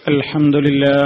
الحمد لله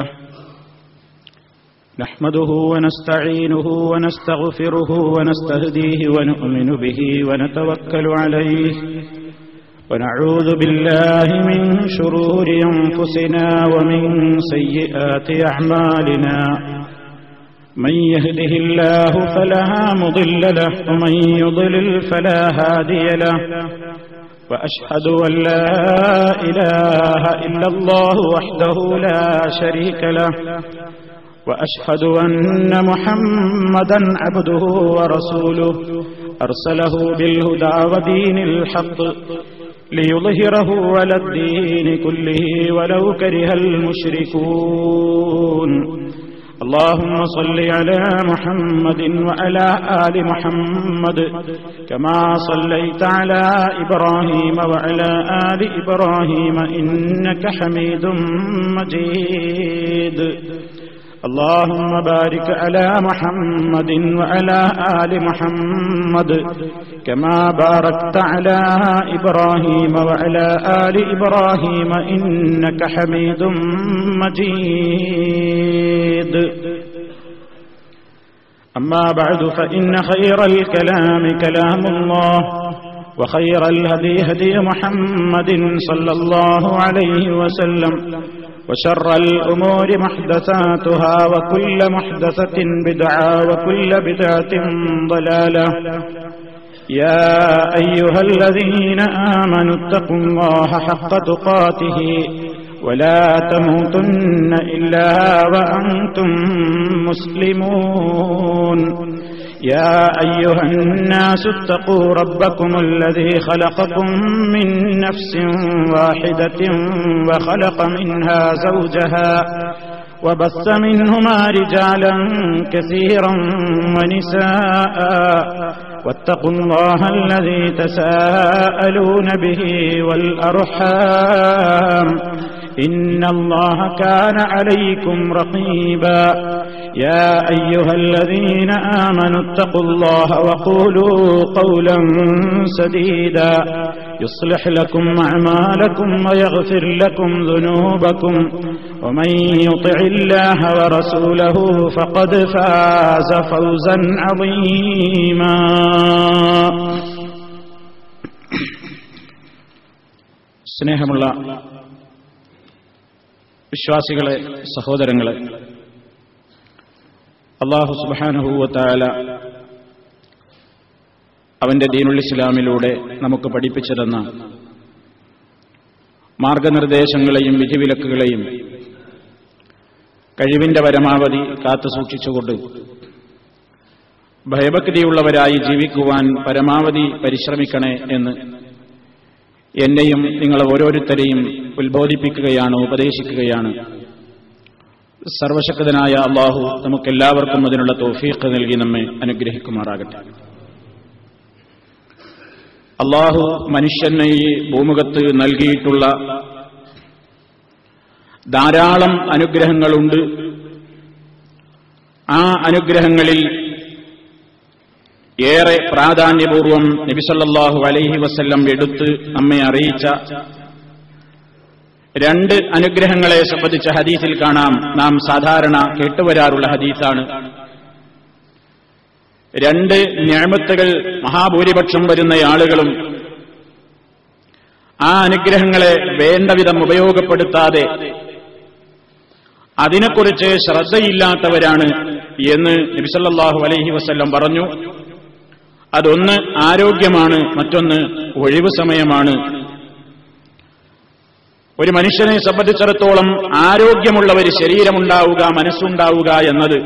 نحمده ونستعينه ونستغفره ونستهديه ونؤمن به ونتوكل عليه ونعوذ بالله من شرور أنفسنا ومن سيئات أعمالنا من يهده الله فلا مضل له ومن يضلل فلا هادي له وأشهد أن لا إله إلا الله وحده لا شريك له وأشهد أن محمدا عبده ورسوله أرسله بالهدى ودين الحق ليظهره على الدين كله ولو كره المشركون اللهم صل على محمد وعلى آل محمد كما صليت على إبراهيم وعلى آل إبراهيم إنك حميد مجيد اللهم بارك على محمد وعلى آل محمد كما باركت على إبراهيم وعلى آل إبراهيم إنك حميد مجيد أما بعد فإن خير الكلام كلام الله وخير الهدي هدي محمد صلى الله عليه وسلم وشر الأمور محدثاتها وكل محدثة بدعة وكل بدعة ضلالة يا أيها الذين آمنوا اتقوا الله حق تقاته ولا تموتن إلا وأنتم مسلمون يا أيها الناس اتقوا ربكم الذي خلقكم من نفس واحدة وخلق منها زوجها وبث منهما رجالا كثيرا ونساء واتقوا الله الذي تساءلون به والأرحام إن الله كان عليكم رقيبا يا أيها الذين آمنوا اتقوا الله وقولوا قولا سديدا يصلح لكم أعمالكم ويغفر لكم ذنوبكم ومن يطع الله ورسوله فقد فاز فوزا عظيما സ്നേഹമുള്ള വിശ്വാസികളെ സഹോദരങ്ങളെ അള്ളാഹു സുബാനുഭൂവത്തായ അവന്റെ ദീനുൽ ഇസ്ലാമിലൂടെ നമുക്ക് പഠിപ്പിച്ചു തന്ന മാർഗനിർദ്ദേശങ്ങളെയും വിധിവിലക്കുകളെയും കഴിവിന്റെ പരമാവധി കാത്തു സൂക്ഷിച്ചുകൊണ്ട് ഭയഭക്തിയുള്ളവരായി ജീവിക്കുവാൻ പരമാവധി പരിശ്രമിക്കണേ എന്ന് എന്നെയും നിങ്ങൾ ഓരോരുത്തരെയും ഉത്ബോധിപ്പിക്കുകയാണ് ഉപദേശിക്കുകയാണ് സർവശക്തനായ അള്ളാഹു നമുക്കെല്ലാവർക്കും അതിനുള്ള തോഫീഖ് നൽകി നമ്മെ അനുഗ്രഹിക്കുമാറാകട്ടെ അള്ളാഹു മനുഷ്യനെ ഈ ഭൂമുഖത്ത് നൽകിയിട്ടുള്ള ധാരാളം അനുഗ്രഹങ്ങളുണ്ട് ആ അനുഗ്രഹങ്ങളിൽ ഏറെ പ്രാധാന്യപൂർവം നബിസല്ലാഹു അലൈഹി വസ്ല്ലം എടുത്ത് നമ്മെ അറിയിച്ച രണ്ട് അനുഗ്രഹങ്ങളെ സംബന്ധിച്ച ഹദീസിൽ കാണാം നാം സാധാരണ കേട്ടുവരാറുള്ള ഹദീസാണ് രണ്ട് ഞാമത്തുകൾ മഹാഭൂരിപക്ഷം വരുന്ന ആളുകളും ആ അനുഗ്രഹങ്ങളെ വേണ്ടവിധം ഉപയോഗപ്പെടുത്താതെ അതിനെക്കുറിച്ച് ശ്രദ്ധയില്ലാത്തവരാണ് എന്ന് നബിസല്ലാഹു അലൈഹി വസ്ല്ലം പറഞ്ഞു അതൊന്ന് ആരോഗ്യമാണ് മറ്റൊന്ന് ഒഴിവു സമയമാണ് ഒരു മനുഷ്യനെ സംബന്ധിച്ചിടത്തോളം ആരോഗ്യമുള്ള ഒരു ശരീരമുണ്ടാവുക മനസ്സുണ്ടാവുക എന്നത്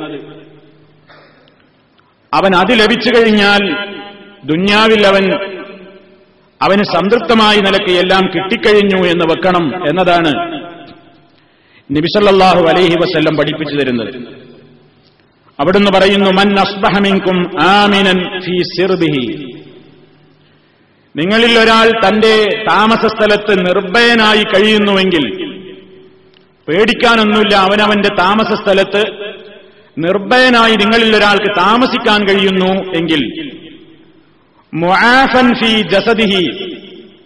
അവൻ അത് ലഭിച്ചു കഴിഞ്ഞാൽ ദുന്യാവിൽ അവൻ അവന് സംതൃപ്തമായ നിലയ്ക്ക് എല്ലാം കിട്ടിക്കഴിഞ്ഞു എന്ന് വെക്കണം എന്നതാണ് നിബിസല്ലാഹു അലൈഹി വസ്ല്ലം പഠിപ്പിച്ചു തരുന്നത് അവിടുന്ന് പറയുന്നു മൻ അസ്ബഹമിങ്കും ആമിനൻ ഫി സിർബിഹി നിങ്ങളിൽ ഒരാൾ തന്റെ താമസ സ്ഥലത്ത് നിർഭയനായി കഴിയുന്നുവെങ്കിൽ പേടിക്കാനൊന്നുമില്ല അവനവന്റെ താമസ സ്ഥലത്ത് നിർഭയനായി നിങ്ങളിൽ ഒരാൾക്ക് താമസിക്കാൻ കഴിയുന്നു എങ്കിൽ മുആഫൻ ഫി ജസദിഹി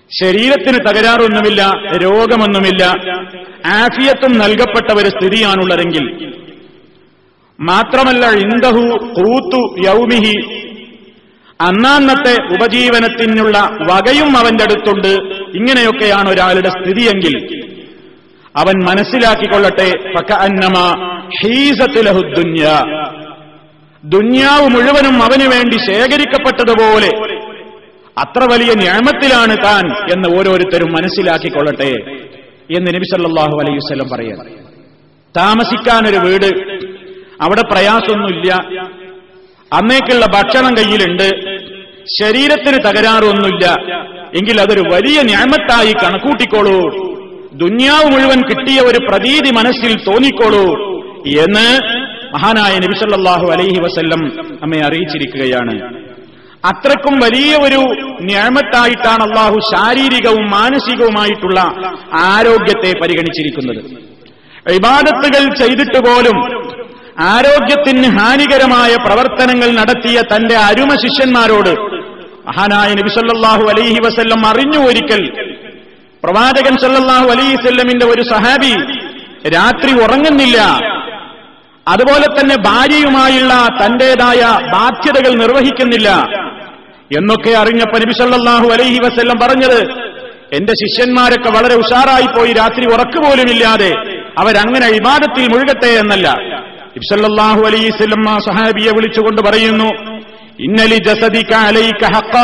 ശരീരത്തിന് തകരാറൊന്നുമില്ല രോഗമൊന്നുമില്ല ആഫിയത്തും നൽകപ്പെട്ട ഒരു സ്ഥിതിയാണുള്ളതെങ്കിൽ മാത്രമല്ല ഇന്ദഹു കൂത്തു യൗമിഹി അന്നാന്നത്തെ ഉപജീവനത്തിനുള്ള വകയും അവന്റെ അടുത്തുണ്ട് ഇങ്ങനെയൊക്കെയാണ് ഒരാളുടെ സ്ഥിതിയെങ്കിൽ അവൻ മനസ്സിലാക്കിക്കൊള്ളട്ടെ പക്ക അന്നമ ഹീസത്തിലഹുദ്ദുന്യ ദുന്യാവ് മുഴുവനും അവന് വേണ്ടി ശേഖരിക്കപ്പെട്ടതുപോലെ അത്ര വലിയ ഞാമത്തിലാണ് താൻ എന്ന് ഓരോരുത്തരും മനസ്സിലാക്കിക്കൊള്ളട്ടെ എന്ന് നബി സല്ലല്ലാഹു അലൈഹി വസല്ലം പറയുക താമസിക്കാനൊരു വീട് അവിടെ പ്രയാസമൊന്നുമില്ല അന്നേക്കുള്ള ഭക്ഷണം കയ്യിലുണ്ട് ശരീരത്തിന് തകരാറൊന്നുമില്ല എങ്കിൽ അതൊരു വലിയ ഞാമത്തായി കണക്കൂട്ടിക്കോളൂ ദുന്യാവ് മുഴുവൻ കിട്ടിയ ഒരു പ്രതീതി മനസ്സിൽ തോന്നിക്കോളൂ എന്ന് മഹാനായ നബിസല്ലാഹു അലൈഹി വസല്ലം നമ്മെ അറിയിച്ചിരിക്കുകയാണ് അത്രക്കും വലിയ ഒരു ഞാമത്തായിട്ടാണ് അള്ളാഹു ശാരീരികവും മാനസികവുമായിട്ടുള്ള ആരോഗ്യത്തെ പരിഗണിച്ചിരിക്കുന്നത് ഇബാദത്തുകൾ ചെയ്തിട്ട് പോലും ആരോഗ്യത്തിന് ഹാനികരമായ പ്രവർത്തനങ്ങൾ നടത്തിയ തന്റെ അരുമ ശിഷ്യന്മാരോട് മഹാനായ നബി സല്ലല്ലാഹു അലൈഹി വസല്ലം അറിഞ്ഞു ഒരിക്കൽ പ്രവാചകൻ സല്ലല്ലാഹു അലൈഹി വസല്ലമിന്റെ ഒരു സഹാബി രാത്രി ഉറങ്ങുന്നില്ല അതുപോലെ തന്നെ ഭാര്യയുമായുള്ള തന്റേതായ ബാധ്യതകൾ നിർവഹിക്കുന്നില്ല എന്നൊക്കെ അറിഞ്ഞപ്പോ നബി സല്ലല്ലാഹു അലൈഹി വസല്ലം പറഞ്ഞത് എന്റെ ശിഷ്യന്മാരൊക്കെ വളരെ ഉഷാറായി പോയി രാത്രി ഉറക്കുപോലുമില്ലാതെ അവരങ്ങനെ ഇബാദത്തിൽ മുഴുകട്ടെ എന്നല്ല ഇബ്സല്ലാഹു അലൈസ്ലം ആ സഹാബിയെ വിളിച്ചുകൊണ്ട് പറയുന്നു ഇന്നലി ജസദിക അലൈക ഹക്കാ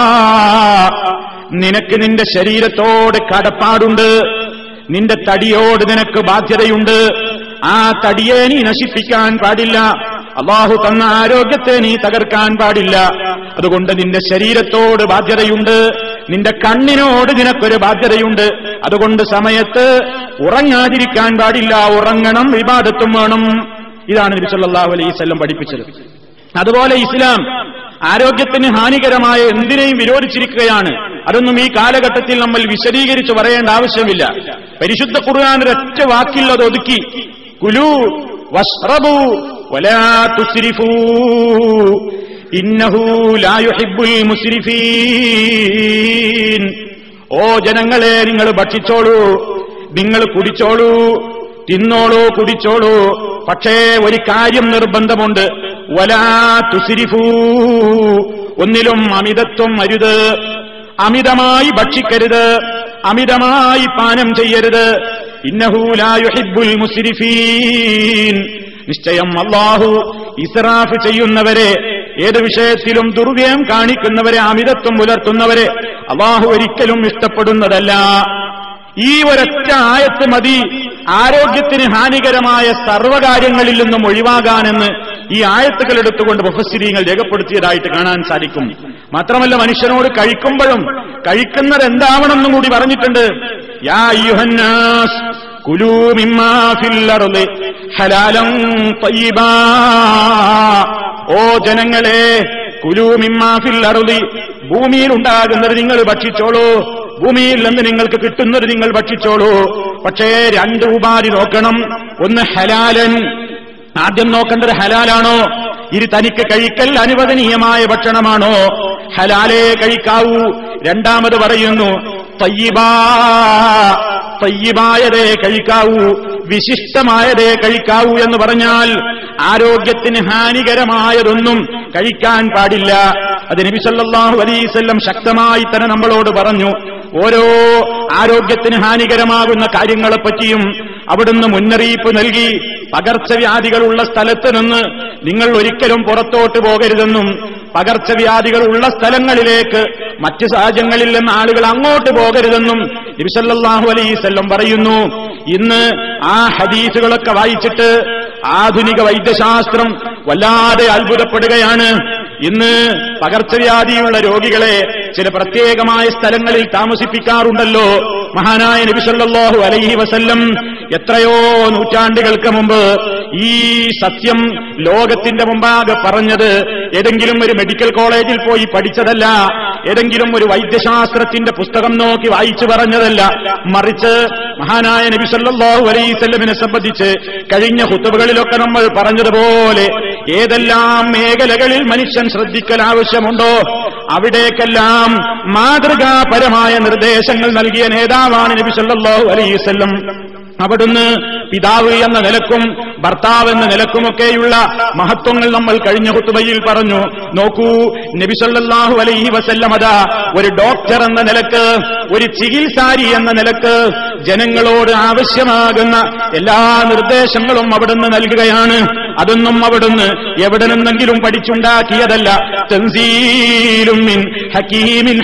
നിനക്ക് നിന്റെ ശരീരത്തോട് കടപ്പാടുണ്ട് നിന്റെ തടിയോട് നിനക്ക് ബാധ്യതയുണ്ട് ആ തടിയെ നീ നശിപ്പിക്കാൻ പാടില്ല അള്ളാഹു തന്ന ആരോഗ്യത്തെ നീ തകർക്കാൻ പാടില്ല അതുകൊണ്ട് നിന്റെ ശരീരത്തോട് ബാധ്യതയുണ്ട് നിന്റെ കണ്ണിനോട് നിനക്കൊരു ബാധ്യതയുണ്ട് അതുകൊണ്ട് സമയത്ത് ഉറങ്ങാതിരിക്കാൻ പാടില്ല ഉറങ്ങണം വിവാദത്തും വേണം ഇതാണ് നബി സല്ലല്ലാഹു അലൈഹി വസല്ലം പഠിപ്പിച്ചത് അതുപോലെ ഇസ്ലാം ആരോഗ്യത്തിന് ഹാനികരമായ എന്തിനേയും വിരോധിച്ചിരിക്കുകയാണ് അതൊന്നും ഈ കാലഘട്ടത്തിൽ നമ്മൾ വിശദീകരിച്ച് പറയേണ്ട ആവശ്യമില്ല പരിശുദ്ധ ഖുർആൻ ഒരൊറ്റ വാക്കിൽ അത് ഒതുക്കി കുലു വഷ്റബു വലാ തുസ്രിഫൂ ഇന്നഹു ലാ യുഹിബ്ബുൽ മുസ്രിഫീൻ ഓ ജനങ്ങളെ നിങ്ങൾ ഭക്ഷിച്ചോളൂ നിങ്ങൾ കുടിച്ചോളൂ തിന്നോളൂ കുടിച്ചോളൂ പക്ഷേ ഒരു കാര്യം നിർബന്ധമുണ്ട് വലാ തുസിരിഫൂ ഒന്നിലും അമിതത്വം അരുത് അമിതമായി ഭക്ഷിക്കരുത് അമിതമായി പാനം ചെയ്യരുത് ഇന്നഹൂലായുഹിബുൽ മുസ്രിഫീൻ നിശ്ചയം അള്ളാഹു ഇസ്രാഫ് ചെയ്യുന്നവരെ ഏത് വിഷയത്തിലും ദുർവ്യയം കാണിക്കുന്നവരെ അമിതത്വം പുലർത്തുന്നവരെ അള്ളാഹു ഒരിക്കലും ഇഷ്ടപ്പെടുന്നതല്ല ഈ ഒരൊറ്റ ആയത്ത് മതി ആരോഗ്യത്തിന് ഹാനികരമായ സർവ്വകാര്യങ്ങളിൽ നിന്നും ഒഴിവാകാനെന്ന് ഈ ആയത്തുകൾ എടുത്തുകൊണ്ട് മുഫസ്സിരീങ്ങൾ രേഖപ്പെടുത്തിയതായിട്ട് കാണാൻ സാധിക്കും മാത്രമല്ല മനുഷ്യനോട് കഴിക്കുമ്പോഴും കഴിക്കുന്നത് എന്താവണമെന്നും കൂടി പറഞ്ഞിട്ടുണ്ട് യാ യുഹന്നാസ് കുലൂ മിമ്മാ ഫിൽ അർളി ഹലാലൻ തയ്യിബാ ഓ ജനങ്ങളെ കുലൂ മിമ്മാ ഫിൽ അർളി ഭൂമിയിൽ ഉണ്ടാകുന്നത് നിങ്ങൾ ഭക്ഷിച്ചോളൂ ഭൂമിയിൽ നിന്ന് നിങ്ങൾക്ക് കിട്ടുന്നത് നിങ്ങൾ ഭക്ഷിച്ചോളൂ പക്ഷേ രണ്ട് ഉപാധി നോക്കണം ഒന്ന് ഹലാലൻ ആദ്യം നോക്കേണ്ടത് ഹലാലാണോ ഇത് തനിക്ക് കഴിക്കൽ അനുവദനീയമായ ഭക്ഷണമാണോ ഹലാലേ കഴിക്കാവൂ രണ്ടാമത് പറയുന്നു തയ്യിബാ തയ്യിബായതേ കഴിക്കാവൂ വിശിഷ്ടമായതേ കഴിക്കാവൂ എന്ന് പറഞ്ഞാൽ ആരോഗ്യത്തിന് ഹാനികരമായതൊന്നും കഴിക്കാൻ പാടില്ല അത് നബി സല്ലല്ലാഹു അലൈവല്ലം ശക്തമായി തന്നെ നമ്മളോട് പറഞ്ഞു ഓരോ ആരോഗ്യത്തിന് ഹാനികരമാകുന്ന കാര്യങ്ങളെപ്പറ്റിയും അവിടുന്ന് മുന്നറിയിപ്പ് നൽകി പകർച്ചവ്യാധികളുള്ള സ്ഥലത്ത് നിന്ന് നിങ്ങൾ ഒരിക്കലും പുറത്തോട്ട് പോകരുതെന്നും പകർച്ചവ്യാധികൾ ഉള്ള സ്ഥലങ്ങളിലേക്ക് മറ്റ് സാഹചര്യങ്ങളിൽ നിന്ന് ആളുകൾ അങ്ങോട്ട് പോകരുതെന്നും നബിസല്ലാഹു അലൈസല്ലം പറയുന്നു ഇന്ന് ആ ഹദീസുകളൊക്കെ വായിച്ചിട്ട് ആധുനിക വൈദ്യശാസ്ത്രം വല്ലാതെ അത്ഭുതപ്പെടുകയാണ് ഇന്ന് പകർച്ചവ്യാധിയുള്ള രോഗികളെ ചില പ്രത്യേകമായ സ്ഥലങ്ങളിൽ താമസിപ്പിക്കാറുണ്ടല്ലോ മഹാനായ നബിസല്ലാഹു അലൈഹി വസല്ലം എത്രയോ നൂറ്റാണ്ടുകൾക്ക് മുമ്പ് ഈ സത്യം ലോകത്തിന്റെ മുമ്പാകെ പറഞ്ഞത് ഏതെങ്കിലും ഒരു മെഡിക്കൽ കോളേജിൽ പോയി പഠിച്ചതല്ല ഏതെങ്കിലും ഒരു വൈദ്യശാസ്ത്രത്തിന്റെ പുസ്തകം നോക്കി വായിച്ചു പറഞ്ഞതല്ല മറിച്ച് മഹാനായ നബി സല്ലല്ലാഹു അലൈഹിസല്ലമിനെ സംബന്ധിച്ച് കഴിഞ്ഞ ഹുത്തുബകളിലൊക്കെ നമ്മൾ പറഞ്ഞതുപോലെ ഏതെല്ലാം മേഖലകളിൽ മനുഷ്യൻ ശ്രദ്ധിക്കൽ ആവശ്യമുണ്ടോ അവിടേക്കെല്ലാം മാതൃകാപരമായ നിർദ്ദേശങ്ങൾ നൽകിയ നേതാവാണ് നബി സല്ലല്ലാഹു അലൈഹി വസല്ലം അവിടുന്ന് പിതാവ് എന്ന നിലക്കും ഭർത്താവ് എന്ന നിലക്കുമൊക്കെയുള്ള മഹത്വങ്ങൾ നമ്മൾ കഴിഞ്ഞ കുത്തുബയിൽ പറഞ്ഞു നോക്കൂ നബിസല്ലാഹു അലൈഹി വസല്ലമത ഒരു ഡോക്ടർ എന്ന നിലക്ക് ഒരു ചികിത്സാരി എന്ന നിലക്ക് ജനങ്ങളോട് ആവശ്യമാകുന്ന എല്ലാ നിർദ്ദേശങ്ങളും അവിടുന്ന് നൽകുകയാണ് അതൊന്നും അവിടുന്ന് എവിടെ നിന്നെങ്കിലും പഠിച്ചുണ്ടാക്കിയതല്ല തൻസീലും മിൻ ഹക്കീമിൻ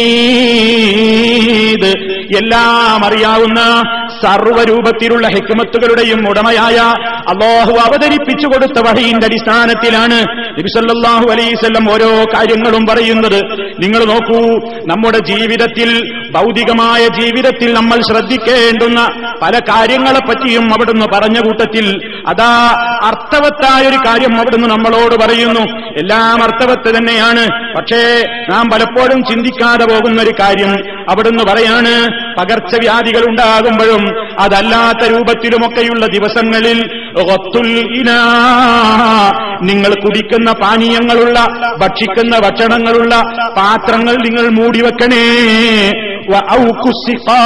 ഹമീദ് എല്ലാം അറിയാവുന്ന സർവരൂപത്തിലുള്ള ഹിക്മത്തുകളുടെയും ഉടമയായ അള്ളാഹു അവതരിപ്പിച്ചു കൊടുത്ത വഹീന്റെ അടിസ്ഥാനത്തിലാണ് നബിസല്ലാഹു അലൈവല്ലം ഓരോ കാര്യങ്ങളും പറയുന്നത് നിങ്ങൾ നോക്കൂ നമ്മുടെ ജീവിതത്തിൽ ഭൗതികമായ ജീവിതത്തിൽ നമ്മൾ ശ്രദ്ധിക്കേണ്ടുന്ന പല കാര്യങ്ങളെപ്പറ്റിയും അവിടുന്ന് പറഞ്ഞ കൂട്ടത്തിൽ അതാ അർത്ഥവത്തായ ഒരു കാര്യം അവിടുന്ന് നമ്മളോട് പറയുന്നു എല്ലാം അർത്ഥവത്ത് തന്നെയാണ് പക്ഷേ നാം പലപ്പോഴും ചിന്തിക്കാതെ പോകുന്ന ഒരു കാര്യം അവിടുന്ന് പറയാണ് പകർച്ചവ്യാധികൾ ഉണ്ടാകുമ്പോഴും അതല്ലാത്ത രൂപത്തിലുമൊക്കെയുള്ള ദിവസങ്ങളിൽ ഒത്തുൽ ഇനാ നിങ്ങൾ കുടിക്കുന്ന പാനീയങ്ങളുള്ള ഭക്ഷിക്കുന്ന ഭക്ഷണങ്ങളുള്ള പാത്രങ്ങൾ നിങ്ങൾ മൂടിവെക്കണേ വ ഔക്കുസിഖാ.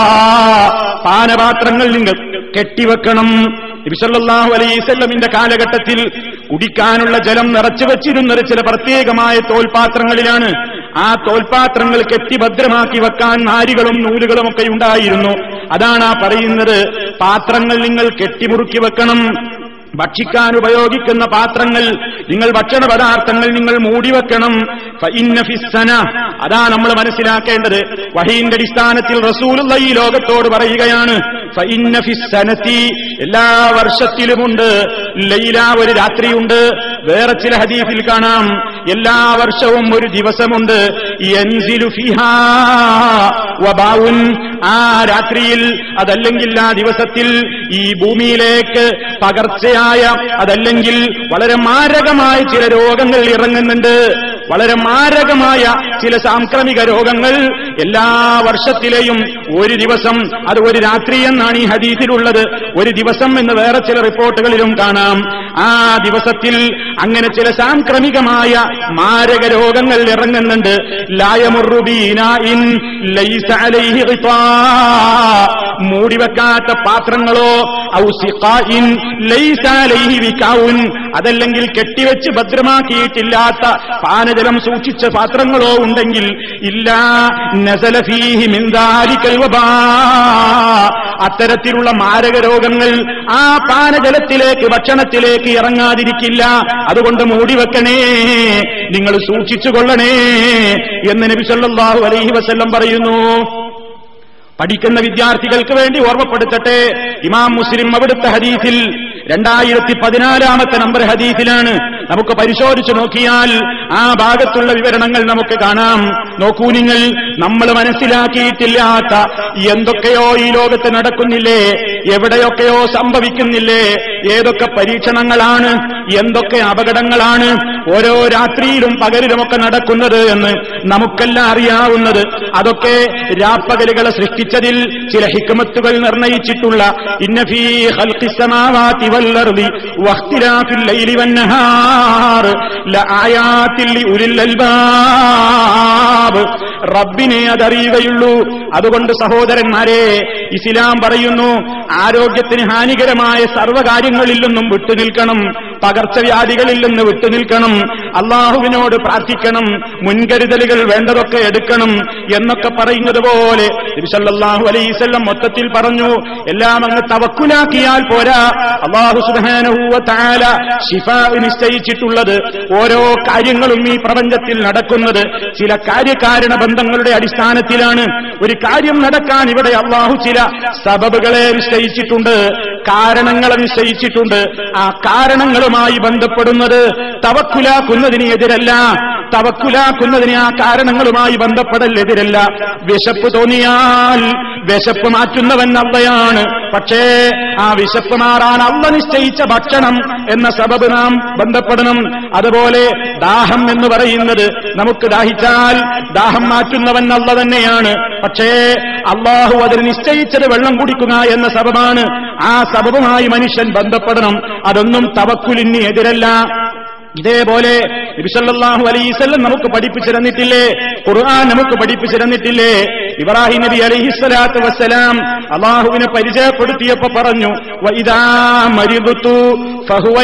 പാനപാത്രങ്ങൾ നിങ്ങൾ കെട്ടിവെക്കണം നബിസല്ലാഹു അലൈസല്ലമിന്റെ കാലഘട്ടത്തിൽ കുടിക്കാനുള്ള ജലം നിറച്ചു വെച്ചിരുന്നത് ചില പ്രത്യേകമായ തോൽപാത്രങ്ങളിലാണ് ആ തോൽപാത്രങ്ങൾ കെട്ടിഭദ്രമാക്കി വെക്കാൻ നാരികളും നൂലുകളും ഒക്കെ ഉണ്ടായിരുന്നു അതാണ് ആ പറയുന്നത് പാത്രങ്ങൾ നിങ്ങൾ കെട്ടിമുറുക്കി വെക്കണം ഭക്ഷിക്കാൻ ഉപയോഗിക്കുന്ന പാത്രങ്ങൾ നിങ്ങൾ ഭക്ഷണ പദാർത്ഥങ്ങൾ നിങ്ങൾ മൂടിവെക്കണം ഫഇന്ന ഫിസ്സന അതാ നമ്മൾ മനസ്സിലാക്കേണ്ടത് വഹീന്റെ അടിസ്ഥാനത്തിൽ റസൂലുള്ള ഈ ലോകത്തോട് പറയുകയാണ് ഫഇന്ന ഫിസ്സനത്തി എല്ലാ വർഷത്തിലുമുണ്ട് ലൈല ഒരു രാത്രിയുണ്ട് വേറെ ചില ഹദീസിൽ കാണാം എല്ലാ വർഷവും ഒരു ദിവസമുണ്ട് യൻസിലു ഫിഹാ വബാഉൻ ആ രാത്രിയിൽ അതല്ലെങ്കിൽ ആ ദിവസത്തിൽ ഈ ഭൂമിയിലേക്ക് പകർച്ചയായ അതല്ലെങ്കിൽ വളരെ മാരകമായ ചില രോഗങ്ങൾ ഇറങ്ങുന്നുണ്ട് വളരെ മാരകമായ ചില സാംക്രമിക രോഗങ്ങൾ എല്ലാ വർഷത്തിലെയും ഒരു ദിവസം അത് ഒരു രാത്രി എന്നാണ് ഈ ഹദീസിലുള്ളത് ഒരു ദിവസം എന്ന് വേറെ ചില റിപ്പോർട്ടുകളിലും കാണാം ആ ദിവസത്തിൽ അങ്ങനെ ചില സാംക്രമികമായ മാരക രോഗങ്ങൾ ഇറങ്ങുന്നുണ്ട് ലായമുറുബീനായിൻ ലൈസ അലൈഹി ഖിത്താ. മൂടിവെക്കാത്ത പാത്രങ്ങളോ ഔ സിഖായിൻ ലൈസ അലൈഹി വികാഉൻ. അതല്ലെങ്കിൽ കെട്ടിവെച്ച് ഭദ്രമാക്കിയിട്ടില്ലാത്ത പാനജലം സൂക്ഷിച്ച പാത്രങ്ങളോ ഉണ്ടെങ്കിൽ ഇല്ലാ നസല ഫീഹി മിൻ ദാലിക്കൽ വബാ. അത്തരത്തിലുള്ള മാരക രോഗങ്ങൾ ആ പാനജലത്തിലേക്ക് ഭക്ഷണത്തിലേക്ക് ഇറങ്ങാതിരിക്കില്ല അതുകൊണ്ട് മൂടിവെക്കണേ നിങ്ങൾ സൂക്ഷിച്ചു കൊള്ളണേ എന്ന് നബി സല്ലല്ലാഹു അലൈഹി വസല്ലം പറയുന്നു പഠിക്കുന്ന വിദ്യാർത്ഥികൾക്ക് വേണ്ടി ഓർമ്മപ്പെടുത്തട്ടെ ഇമാം മുസ്ലിം അവിടുത്തെ ഹദീസിൽ രണ്ടായിരത്തി പതിനാലാമത്തെ നമ്പർ ഹദീസിലാണ് നമുക്ക് പരിശോധിച്ചു നോക്കിയാൽ ആ ഭാഗത്തുള്ള വിവരണങ്ങൾ നമുക്ക് കാണാം നോക്കൂ നിങ്ങൾ നമ്മൾ മനസ്സിലാക്കിയിട്ടില്ലാത്ത എന്തൊക്കെയോ ഈ ലോകത്ത് നടക്കുന്നില്ലേ എവിടെയൊക്കെയോ സംഭവിക്കുന്നില്ലേ ഏതൊക്കെ പരീക്ഷണങ്ങളാണ് എന്തൊക്കെ അപകടങ്ങളാണ് ഓരോ രാത്രിയിലും പകലിലുമൊക്കെ നടക്കുന്നത് എന്ന് നമുക്കെല്ലാം അറിയാവുന്നത് അതൊക്കെ രാപ്പകലുകളെ സൃഷ്ടിച്ചതിൽ ചില ഹിക്മത്തുകൾ നിർണയിച്ചിട്ടുള്ള ഇന്നഫീ ഖൽഖിസ്സമാവാതി വല്ലർദി വഖ്തിലാഫിൽ ലൈലി വന്നഹാർ ലആയാത്തിൽ ലിഉലിൽ അൽബാബ് റബ്ബിനെ അതറിയുകയുള്ളൂ അതുകൊണ്ട് സഹോദരന്മാരെ ഇസ്ലാം പറയുന്നു ആരോഗ്യത്തിന് ഹാനികരമായ സർവ്വകാര്യങ്ങളിൽ നിന്നും വിട്ടുനിൽക്കണം പകർച്ചവ്യാധികളിൽ നിന്ന് വിട്ടുനിൽക്കണം അള്ളാഹുവിനോട് പ്രാർത്ഥിക്കണം മുൻകരുതലുകൾ വേണ്ടതൊക്കെ എടുക്കണം എന്നൊക്കെ പറയുന്നത് പോലെ നബിസല്ലാഹു അലൈസല്ലം മൊത്തത്തിൽ പറഞ്ഞു എല്ലാം അങ്ങ് തവക്കുലാക്കിയാൽ പോരാ അള്ളാഹു സുബാനഹൂവ താല ഷിഫ നിശ്ചയിച്ചിട്ടുള്ളത് ഓരോ കാര്യങ്ങളും ഈ പ്രപഞ്ചത്തിൽ നടക്കുന്നത് ചില കാര്യകാരണ ബന്ധങ്ങളുടെ അടിസ്ഥാനത്തിലാണ് ഒരു കാര്യം നടക്കാൻ ഇവിടെ അള്ളാഹു ചില സബബുകളെ നിശ്ചയിച്ചിട്ടുണ്ട് കാരണങ്ങളെ നിശ്ചയിച്ചിട്ടുണ്ട് ആ കാരണങ്ങളുമായി ബന്ധപ്പെടുന്നത് തവക്കുലാക്കുന്നതിന് എതിരല്ല തവക്കുലാക്കുന്നതിന് ആ കാരണങ്ങളുമായി ബന്ധപ്പെടൽ എതിരല്ല വിശപ്പ് തോന്നിയാൽ വിശപ്പ് മാറ്റുന്നവൻ അള്ളയാണ് പക്ഷേ ആ വിശപ്പ് മാറാൻ അള്ള നിശ്ചയിച്ച ഭക്ഷണം എന്ന സബബ് നാം ബന്ധപ്പെടണം അതുപോലെ ദാഹം എന്ന് പറയുന്നത് നമുക്ക് ദാഹിച്ചാൽ ദാഹം മാറ്റുന്നവൻ അള്ള തന്നെയാണ് പക്ഷേ അള്ളാഹു അതിന് നിശ്ചയിച്ചത് വെള്ളം കുടിക്കുക എന്ന സബബാണ് ആ സബബുമായി മനുഷ്യൻ ബന്ധപ്പെടണം അതൊന്നും തവക്കുലിന് എതിരല്ല ഇതേപോലെ നബിസല്ലാഹു അലൈസല്ലം നമുക്ക് പഠിപ്പിച്ചു തന്നിട്ടില്ലേ ഖുർആൻ നമുക്ക് പഠിപ്പിച്ചു തന്നിട്ടില്ലേ ഇബ്രാഹിം നബി അലൈഹിസ്സലാത്തു വസ്സലാം അള്ളാഹുവിനെ പരിചയപ്പെടുത്തിയപ്പോ പറഞ്ഞു "വഇദാ മരിദുതു ഫഹുവ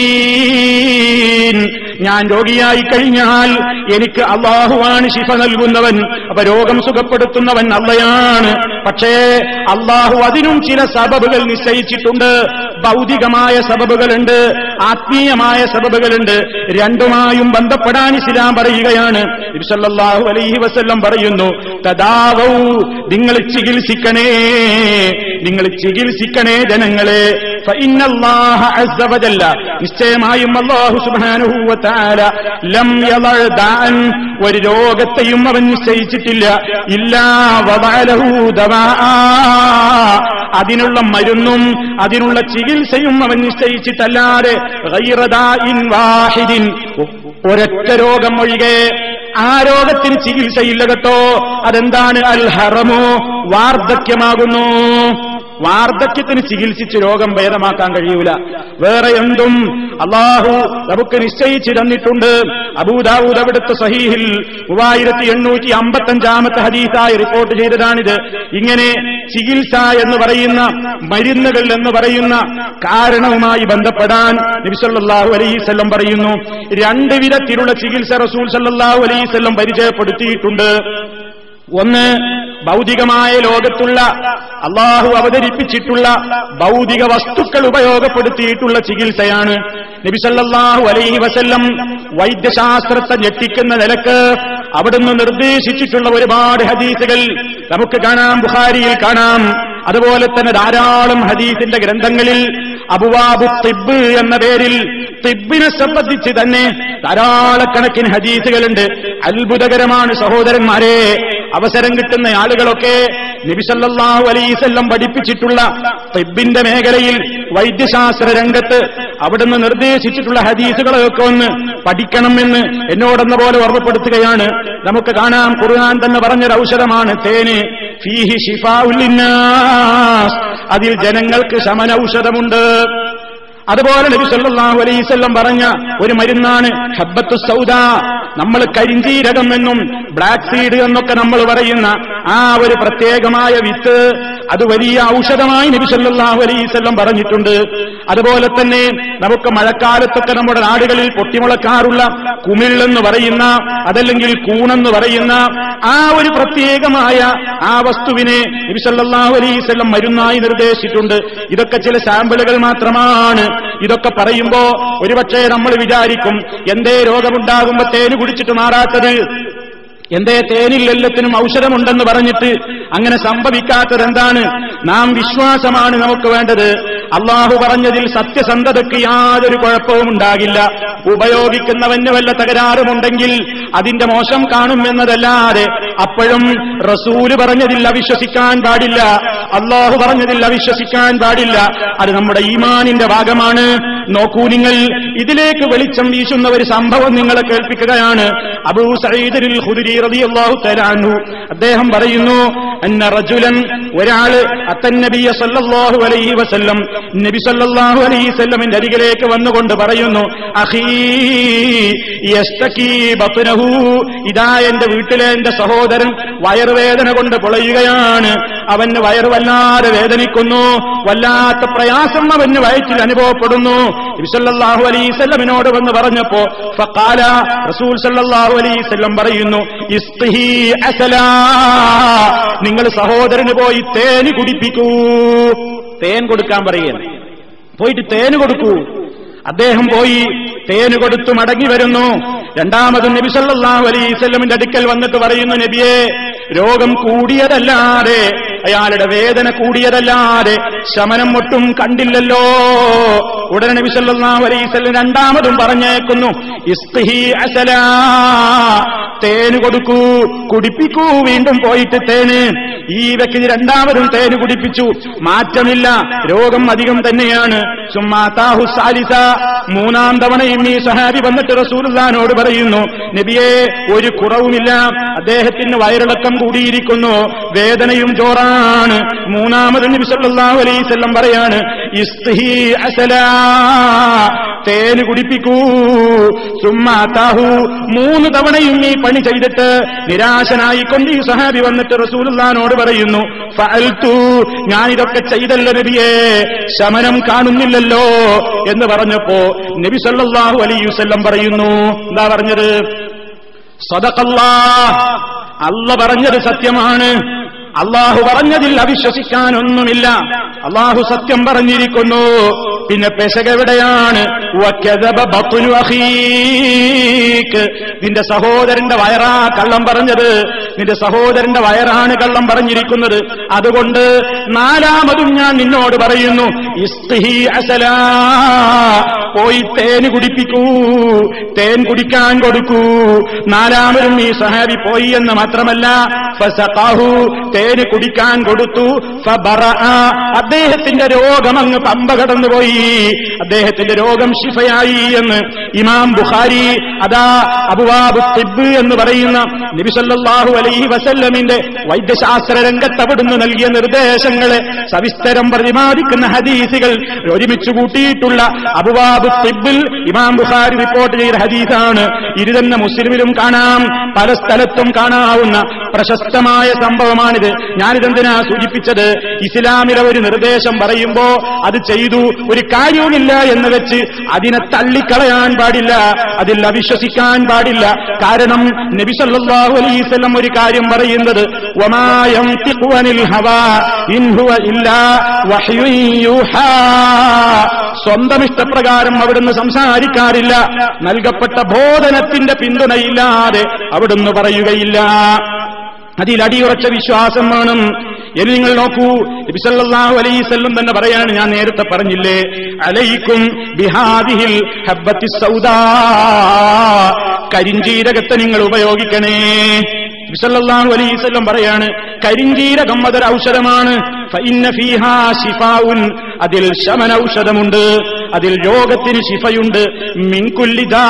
യശ്ഫീൻ." ഞാൻ രോഗിയായി കഴിഞ്ഞാൽ എനിക്ക് അള്ളാഹുവാണ് ശിഫ നൽകുന്നവൻ അപ്പൊ രോഗം സുഖപ്പെടുത്തുന്നവൻ അള്ളയാണ് പക്ഷേ അള്ളാഹു അതിനും ചില സബബുകൾ നിശ്ചയിച്ചിട്ടുണ്ട് ഭൗതികമായ സബബുകളുണ്ട് ആത്മീയമായ സബബുകളുണ്ട് രണ്ടുമായും ബന്ധപ്പെടാൻ ഇസ്ലാം പറയുകയാണ് ഇബ്സല്ലാഹു അലൈഹി വസല്ലം പറയുന്നു തദാവൗ നിങ്ങൾ ചികിത്സിക്കണേ നിങ്ങൾ ചികിത്സിക്കണേ ജനങ്ങളെ ഫഇന്നല്ലാഹ അസ്സ വജല്ല നിശ്ചയമായും അല്ലാഹു സുബ്ഹാനഹു വതആല ലം യളഅ ദാൻ ഒരു രോഗത്തെയും അവൻ നിശ്ചയിച്ചിട്ടില്ല ഇല്ലാ വദഅലഹു ദവാ അതിനുള്ള മരുന്നും അതിനുള്ള ചികിത്സയും അവൻ നിശ്ചയിച്ചിട്ടല്ലാതെ ഗൈറ ദാഇൻ വാഹിദിൻ ഒരൊറ്റ രോഗം ഒഴികെ ആ രോഗത്തിന് ചികിത്സയില്ല കേട്ടോ അതെന്താണ് അൽ ഹറമോ വാർദ്ധക്യമാകുന്നു വാർദ്ധക്യത്തിന് ചികിത്സിച്ച് രോഗം ഭേദമാക്കാൻ കഴിയൂല വേറെ എന്തും അള്ളാഹു നമുക്ക് നിശ്ചയിച്ചു തന്നിട്ടുണ്ട് അബൂദാവൂദ് അവിടുത്തെ സഹീഹിൽ മൂവായിരത്തി എണ്ണൂറ്റി അമ്പത്തഞ്ചാമത്തെ ഹദീസായി റിപ്പോർട്ട് ചെയ്തതാണിത് ഇങ്ങനെ ചികിത്സ എന്ന് പറയുന്ന മരുന്നുകൾ എന്ന് പറയുന്ന കാരണവുമായി ബന്ധപ്പെടാൻ നബിസല്ലാഹു അലൈസല്ലം പറയുന്നു രണ്ട് വിധത്തിലുള്ള ചികിത്സ റസൂൽ സല്ലാഹു അലൈസല്ലം പരിചയപ്പെടുത്തിയിട്ടുണ്ട് ഒന്ന് ഭൗതികമായ ലോകത്തുള്ള അള്ളാഹു അവതരിപ്പിച്ചിട്ടുള്ള ഭൗതിക വസ്തുക്കൾ ഉപയോഗപ്പെടുത്തിയിട്ടുള്ള ചികിത്സയാണ് നബിസല്ലാഹു അലൈഹി വസല്ലം വൈദ്യശാസ്ത്രത്തെ ഞെട്ടിക്കുന്ന നിലക്ക് അവിടുന്ന് നിർദ്ദേശിച്ചിട്ടുള്ള ഒരുപാട് ഹദീസുകൾ നമുക്ക് കാണാം ബുഖാരിയിൽ കാണാം അതുപോലെ തന്നെ ധാരാളം ഹദീസിന്റെ ഗ്രന്ഥങ്ങളിൽ അബുവാബു തിബ് എന്ന പേരിൽ തിബിനെ സംബന്ധിച്ച് തന്നെ ധാരാളക്കണക്കിന് ഹദീസുകളുണ്ട് അത്ഭുതകരമാണ് സഹോദരന്മാരെ അവസരം കിട്ടുന്ന ആളുകളൊക്കെ നബിസല്ലാഹു അലൈസല്ലം പഠിപ്പിച്ചിട്ടുള്ള തിബിന്റെ മേഖലയിൽ വൈദ്യശാസ്ത്ര രംഗത്ത് അവിടുന്ന് നിർദ്ദേശിച്ചിട്ടുള്ള ഹദീസുകളൊക്കെ ഒന്ന് പഠിക്കണമെന്ന് എന്നോടെന്ന പോലെ ഓർമ്മപ്പെടുത്തുകയാണ് നമുക്ക് കാണാം ഖുർആൻ തന്നെ പറഞ്ഞൊരു ഔഷധമാണ് തേന് ഫീഹി ഷിഫാഉല്ലിന്നാസ് അതിൽ ജനങ്ങൾക്ക് ശമന ഔഷധമുണ്ട് അതുപോലെ നബി സല്ലല്ലാഹു അലൈഹി വസല്ലം പറഞ്ഞ ഒരു മരുന്നാണ് ഹബ്ബത്തു സൗദ നമ്മൾ കരിഞ്ചീരകം എന്നും ബ്ലാക്ക് സീഡ് എന്നൊക്കെ നമ്മൾ പറയുന്ന ആ ഒരു പ്രത്യേകമായ വിത്ത് അത് വലിയ ഔഷധമായി നബി സല്ലല്ലാഹു അലൈഹി വസല്ലം പറഞ്ഞിട്ടുണ്ട് അതുപോലെ തന്നെ നമുക്ക് മഴക്കാലത്തൊക്കെ നമ്മുടെ നാടുകളിൽ പൊട്ടിമുളക്കാറുള്ള കുമിളെന്ന് പറയുന്ന അതല്ലെങ്കിൽ കൂണെന്ന് പറയുന്ന ആ ഒരു പ്രത്യേകമായ ആ വസ്തുവിനെ നബി സല്ലല്ലാഹു അലൈഹി വസല്ലം മരുന്നായി നിർദ്ദേശിച്ചിട്ടുണ്ട് ഇതൊക്കെ ചില സാമ്പിളുകൾ മാത്രമാണ് ഇതൊക്കെ പറയുമ്പോ ഒരുപക്ഷെ നമ്മൾ വിചാരിക്കും എന്തേ രോഗമുണ്ടാകുമ്പോ തേന് കുടിച്ചിട്ട് മാറാത്തത് എന്തേ തേനിൽ എല്ലാത്തിനും ഔഷധമുണ്ടെന്ന് പറഞ്ഞിട്ട് അങ്ങനെ സംഭവിക്കാത്തത് എന്താണ് നാം വിശ്വാസമാണ് നമുക്ക് വേണ്ടത് അള്ളാഹു പറഞ്ഞതിൽ സത്യസന്ധതയ്ക്ക് യാതൊരു കുഴപ്പവും ഉണ്ടാകില്ല ഉപയോഗിക്കുന്നവന് വല്ല തകരാറുമുണ്ടെങ്കിൽ അതിന്റെ മോശം കാണുമെന്നതല്ലാതെ അപ്പോഴും റസൂല് പറഞ്ഞതിൽ അവിശ്വസിക്കാൻ പാടില്ല അള്ളാഹു പറഞ്ഞതിൽ അവിശ്വസിക്കാൻ പാടില്ല അത് നമ്മുടെ ഈമാനിന്റെ ഭാഗമാണ് നോക്കൂ നിങ്ങൾ ഇതിലേക്ക് വെളിച്ചം വീശുന്ന ഒരു സംഭവം നിങ്ങളെ കേൾപ്പിക്കുകയാണ് അബൂ സഈദിൽ ഖുദരി റളിയല്ലാഹു തആല അൻഹു അദ്ദേഹം പറയുന്നു അന്ന റജുലൻ ഒരാള് അത്തൻ നബിയ സല്ലല്ലാഹു അലൈഹി വസല്ലം നബി സല്ലല്ലാഹു അലൈഹി വസല്ലമിന്റെ അരികിലേക്ക് വന്നുകൊണ്ട് പറയുന്നു അഖീ യസ്തകീ ബത്നഹു ഇതാ എന്റെ വീട്ടിലെ എന്റെ സഹോദരൻ വയറുവേദന കൊണ്ട് പൊളയുകയാണ് അവന് വയറ് വല്ലാതെ വേദനിക്കുന്നു വല്ലാത്ത പ്രയാസം അവന് വയറ്റിൽ അനുഭവപ്പെടുന്നു സല്ലല്ലാഹു അലൈഹി വസല്ലമിനോട് വന്ന് പറഞ്ഞപ്പോ ഫഖാല റസൂൽ സല്ലല്ലാഹു അലൈഹി വസല്ലം പറയുന്നു ഇസ്തിഹി അസലാ നിങ്ങൾ സഹോദരന് പോയി തേന് കുടിപ്പിക്കൂ തേൻ കൊടുക്കാൻ പറയുന്നു പോയിട്ട് തേന് കൊടുക്കൂ അദ്ദേഹം പോയി തേന് കൊടുത്തു മടങ്ങി വരുന്നു രണ്ടാമതും നബി സല്ലല്ലാഹു അലൈഹി വസല്ലമിന്റെ അടുക്കൽ വന്നിട്ട് പറയുന്നു നബിയെ രോഗം കൂടിയതല്ലാതെ അയാളുടെ വേദന കൂടിയതല്ലാതെ ശമനം ഒട്ടും കണ്ടില്ലല്ലോ ഉടനെ നബി സല്ലല്ലാഹു അലൈഹി വസല്ലം രണ്ടാമതും പറഞ്ഞേക്കുന്നു ഇസ്തിഹി അസലാ തേന് കൊടുക്കൂ കുടിപ്പിക്കൂ വീണ്ടും പോയിട്ട് തേന് ഈ വ്യക്തി രണ്ടാമതും തേന് കുടിപ്പിച്ചു മാറ്റമില്ല രോഗം അധികം തന്നെയാണ് സുമ്മാതാഹു സാലിസ മൂന്നാം തവണയും ഈ സഹാബി വന്നിട്ട് റസൂലുള്ളാനോട് പറയുന്നു നബിയെ ഒരു കുറവുമില്ല അദ്ദേഹത്തിന് വയറിളക്കം കൂടിയിരിക്കുന്നു വേദനയും ജോറാ സത്യമാണ് മൂന്നാമത് നബി സല്ലല്ലാഹു അലൈഹി വസല്ലം പറയാണ് ഇസ്തിഹി അസലാ തേന് കുടിപ്പിക്കൂ സുമ്മാതാഹു മൂന്ന് തവണയും ഈ പണി ചെയ്തിട്ട് നിരാശനായിക്കൊണ്ട് ഈ സഹാബി വന്നിട്ട് റസൂലുള്ളാനോട് പറയുന്നു ഫഅൽതു ഞാനിതൊക്കെ ചെയ്തല്ല നബിയെ ശമനം കാണുന്നില്ലല്ലോ എന്ന് പറഞ്ഞപ്പോ നബി സല്ലല്ലാഹു അലൈഹി വസല്ലം പറയുന്നു എന്താ പറഞ്ഞത് സദഖല്ലാ അല്ല പറഞ്ഞത് സത്യമാണ് അള്ളാഹു പറഞ്ഞതിൽ അവിശ്വസിക്കാനൊന്നുമില്ല അള്ളാഹു സത്യം പറഞ്ഞിരിക്കുന്നു പിന്നെ പെശകെവിടെയാണ് വക്കദബ ബത്നു അഖീക്ക്. നിന്റെ സഹോദരന്റെ വയറാ കള്ളം പറഞ്ഞത് നിന്റെ സഹോദരന്റെ വയറാണ് കള്ളം പറഞ്ഞിരിക്കുന്നത് അതുകൊണ്ട് നാലാമതും ഞാൻ നിന്നോട് പറയുന്നു ഇസ്തിഹി അസലാ പോയി തേന് കുടിപ്പിക്കൂ തേൻ കുടിക്കാൻ കൊടുക്കൂ നാലാമതും ഈ സഹാബി പോയി എന്ന് മാത്രമല്ല ഫസഖാഹു തേന് കുടിക്കാൻ കൊടുത്തു ഫബറഅ. അദ്ദേഹത്തിന്റെ രോഗം അങ്ങ് പമ്പ കടന്നുപോയി അദ്ദേഹത്തിന്റെ രോഗം ശിഫയായി എന്ന് ഇമാം ബുഖാരി അതാ അബുവാബു തിബ് എന്ന് പറയുന്ന നബിസല്ലാഹു അലൈഹി വസല്ലമിന്റെ വൈദ്യശാസ്ത്ര രംഗത്ത് അവിടുന്ന് നൽകിയ നിർദ്ദേശങ്ങളെ സവിസ്തരം പ്രതിപാദിക്കുന്ന ഹദീസുകൾ ഒരുമിച്ച് കൂട്ടിയിട്ടുള്ള അബുവാബു തിബിൽ ഇമാം ബുഖാരി റിപ്പോർട്ട് ചെയ്ത ഹദീസാണ് ഇത് തന്നെ മുസ്ലിമിലും കാണാം പല സ്ഥലത്തും കാണാവുന്ന പ്രശസ്തമായ സംഭവമാണിത് ഞാനിതെന്തിനാ സൂചിപ്പിച്ചത് ഇസ്ലാമിലെ ഒരു നിർദ്ദേശം പറയുമ്പോ അത് ചെയ്തു ഒരു കാര്യവുമില്ല എന്ന് വെച്ച് അതിനെ തള്ളിക്കളയാൻ പാടില്ല അതിൽ അവിശ്വസിക്കാൻ പാടില്ല കാരണം നബി സല്ലല്ലാഹു അലൈഹി വസല്ലം ഒരു കാര്യം പറയുന്നത് വമാ യംതിഖു അനിൽ ഹവാ ഇൻ ഹുവ ഇല്ലാ വഹ്യുൻ യൂഹാ സ്വന്തം ഇഷ്ടപ്രകാരം അവിടുന്ന് സംസാരിക്കാറില്ല നൽകപ്പെട്ട ബോധനത്തിന്റെ പിന്തുണയില്ലാതെ അവിടുന്ന് പറയുകയില്ല അതിൽ അടിയുറച്ച വിശ്വാസം വേണം ഇനി നിങ്ങൾ നോക്കൂ നബിസല്ലാഹു അലൈസല്ലും തന്നെ പറയാണ് ഞാൻ നേരത്തെ പറഞ്ഞില്ലേ അലൈക്കും ബിഹാദിഹിൽ ഹബ്ബത്തി സൗദാ കരിഞ്ചീരകത്തെ നിങ്ങൾ ഉപയോഗിക്കണേ നബിസല്ലാഹു അലൈസല്ലം പറയാണ് കരിഞ്ചീരകം അതൊരു ഔഷധമാണ് ഫഇന്ന ഫീഹാ ശിഫാഉൻ അതിൽ ശമന ഔഷധമുണ്ട് അതിൽ രോഗത്തിന് ശിഫയുണ്ട് മിൻകുല്ലിദാ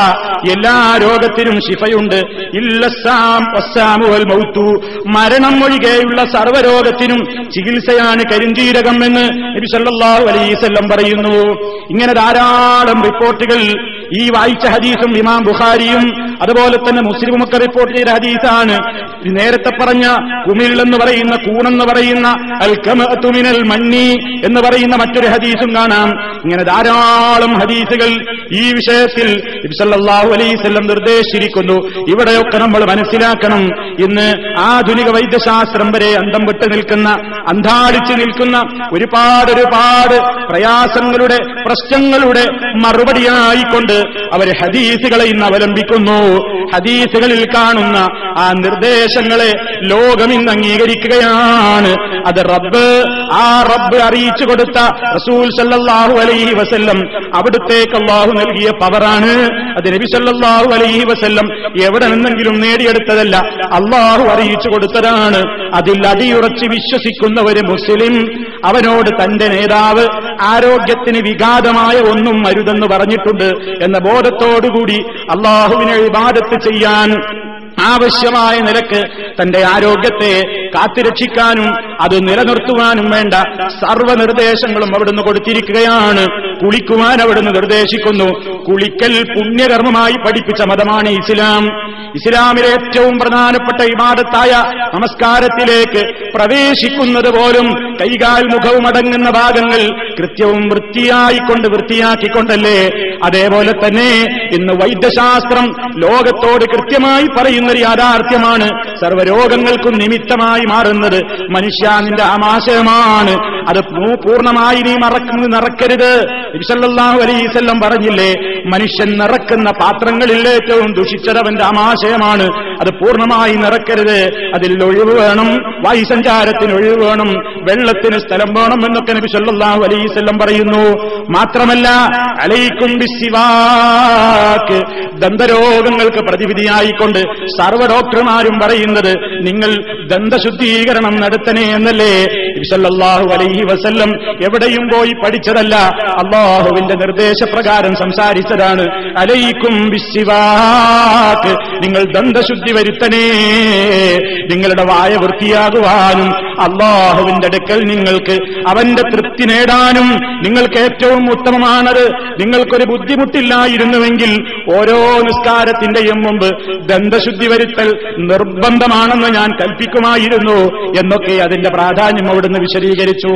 എല്ലാ രോഗത്തിനും ശിഫയുണ്ട് ഇല്ലസാം വസ്സാമു വൽ മൗത്തു മരണം ഒഴികെയുള്ള സർവ്വരോഗത്തിനും ചികിത്സയാണ് കരിഞ്ചീരകം എന്ന് നബി സല്ലല്ലാഹു അലൈഹി വസല്ലം പറയുന്നു ഇങ്ങനെ ധാരാളം റിപ്പോർട്ടുകൾ ഈ വായിച്ച ഹദീസും ഇമാം ബുഖാരിയും അതുപോലെ തന്നെ മുസ്ലിമുമൊക്കെ റിപ്പോർട്ട് ചെയ്ത ഹദീസാണ് ഈ നേരത്തെ പറഞ്ഞ കുമിൽ എന്ന് പറയുന്ന കൂണെന്ന് പറയുന്ന അൽ കമഅത്തു മിനൽ മന്നി എന്ന് പറയുന്ന മറ്റൊരു ഹദീസും കാണാം ഇങ്ങനെ ധാരാളം ഹദീസുകൾ ഈ വിഷയത്തിൽ നബി സല്ലല്ലാഹു അലൈഹി വസല്ലം നിർദ്ദേശിച്ചിരിക്കുന്നു ഇവിടെയൊക്കെ നമ്മൾ മനസ്സിലാക്കണം ഇന്ന് ആധുനിക വൈദ്യശാസ്ത്രം വരെ അന്തം വിട്ട് നിൽക്കുന്ന അന്താളിച്ചു നിൽക്കുന്ന ഒരുപാട് ഒരുപാട് പ്രയാസങ്ങളുടെ പ്രശ്നങ്ങളുടെ മറുപടിയായിക്കൊണ്ട് അവർ ഹദീസുകളെ ഇന്ന് അവലംബിക്കുന്നു ഹദീസുകളിൽ കാണുന്ന ആ നിർദ്ദേശങ്ങളെ ലോകം ഇന്ന് അംഗീകരിക്കുകയാണ് അത് റബ്ബ് ആ റബ്ബ് അറിയിച്ചു കൊടുത്ത റസൂൽ സല്ലല്ലാഹു അലൈഹി വസല്ലം അവിടുത്തേക്ക് അള്ളാഹു നൽകിയ പവറാണ് അത് നബി സല്ലല്ലാഹു അലൈഹി വസല്ലം എവിടെ നിന്നെങ്കിലും നേടിയെടുത്തതല്ല അള്ളാഹു അറിയിച്ചു കൊടുത്തതാണ് അതിൽ അടിയുറച്ച് വിശ്വസിക്കുന്ന ഒരു മുസ്ലിം അവനോട് തന്റെ നേതാവ് ആരോഗ്യത്തിന് വിഘാതമായ ഒന്നും അരുതെന്ന് പറഞ്ഞിട്ടുണ്ട് എന്ന ബോധത്തോടുകൂടി അള്ളാഹുവിനെ ഇബാദത്ത് ചെയ്യാൻ ആവശ്യമായ നിലക്ക് തന്റെ ആരോഗ്യത്തെ കാത്തുരക്ഷിക്കാനും അത് നിലനിർത്തുവാനും വേണ്ട സർവ്വ നിർദ്ദേശങ്ങളും അവിടുന്ന് കൊടുത്തിരിക്കുകയാണ് കുളിക്കുവാൻ അവിടുന്ന് നിർദ്ദേശിക്കുന്നു കുളിക്കൽ പുണ്യകർമ്മമായി പഠിപ്പിച്ച മതമാണ് ഇസ്ലാം ഇസ്ലാമിലെ ഏറ്റവും പ്രധാനപ്പെട്ട ഇമാദത്തായ നമസ്കാരത്തിലേക്ക് പ്രവേശിക്കുന്നത് പോലും കൈകാൽ മുഖവും അടങ്ങുന്ന ഭാഗങ്ങൾ കൃത്യവും വൃത്തിയായിക്കൊണ്ട് വൃത്തിയാക്കിക്കൊണ്ടല്ലേ അതേപോലെ തന്നെ ഇന്ന് വൈദ്യശാസ്ത്രം ലോകത്തോട് കൃത്യമായി പറയുന്ന ഒരു യാഥാർത്ഥ്യമാണ് സർവ്വരോഗങ്ങൾക്കും നിമിത്തമായി മാറുന്നത് മനുഷ്യ നിന്റെ ആമാശയമാണ് അത് പൂ- പൂർണ്ണമായി നീ മറക്കുന്നത് നിറക്കരുത് ഇബ്സല്ലാഹു അലൈസല്ലം പറഞ്ഞില്ലേ മനുഷ്യൻ നിറക്കുന്ന പാത്രങ്ങളിൽ ഏറ്റവും ദുഷിച്ചതവന്റെ ആമാശയമാണ് അത് പൂർണ്ണമായി നിറക്കരുത് അതിൽ ഒഴിവ് വേണം വായുസഞ്ചാരത്തിന് ഒഴിവ് വേണം വെള്ളത്തിന് സ്ഥലം വേണം എന്നൊക്കെ നബി സല്ലല്ലാഹു അലൈവല്ലം പറയുന്നു മാത്രമല്ല അലൈക്കും ബിസ്സിവാക്ക് ദന്തരോഗങ്ങൾക്ക് പ്രതിവിധിയായിക്കൊണ്ട് സർവ്വ ഡോക്ടർമാരും പറയുന്നു പറയുന്നത് നിങ്ങൾ ദന്തശുദ്ധീകരണം നടത്തണേ എന്നല്ലേ സല്ലല്ലാഹു അലൈഹി വസല്ലം എവിടെയും പോയി പഠിച്ചതല്ല അള്ളാഹുവിന്റെ നിർദ്ദേശപ്രകാരം സംസാരിച്ചതാണ് അലൈക്കും ബിസ്സിവാക്ക് നിങ്ങൾ ദന്തശുദ്ധി വരുത്തണേ നിങ്ങളുടെ വായ വൃത്തിയാകുവാനും അള്ളാഹുവിന്റെ അടുക്കൽ നിങ്ങൾക്ക് അവന്റെ തൃപ്തി നേടാനും നിങ്ങൾക്ക് ഏറ്റവും ഉത്തമമാണത് നിങ്ങൾക്കൊരു ബുദ്ധിമുട്ടില്ലായിരുന്നുവെങ്കിൽ ഓരോ നിസ്കാരത്തിന്റെയും മുമ്പ് ദന്തശുദ്ധി വരുത്തൽ നിർബന്ധമാണെന്ന് ഞാൻ കൽപ്പിക്കുമായിരുന്നു എന്നൊക്കെ അതിന്റെ പ്രാധാന്യം അവിടുന്ന് വിശദീകരിച്ചു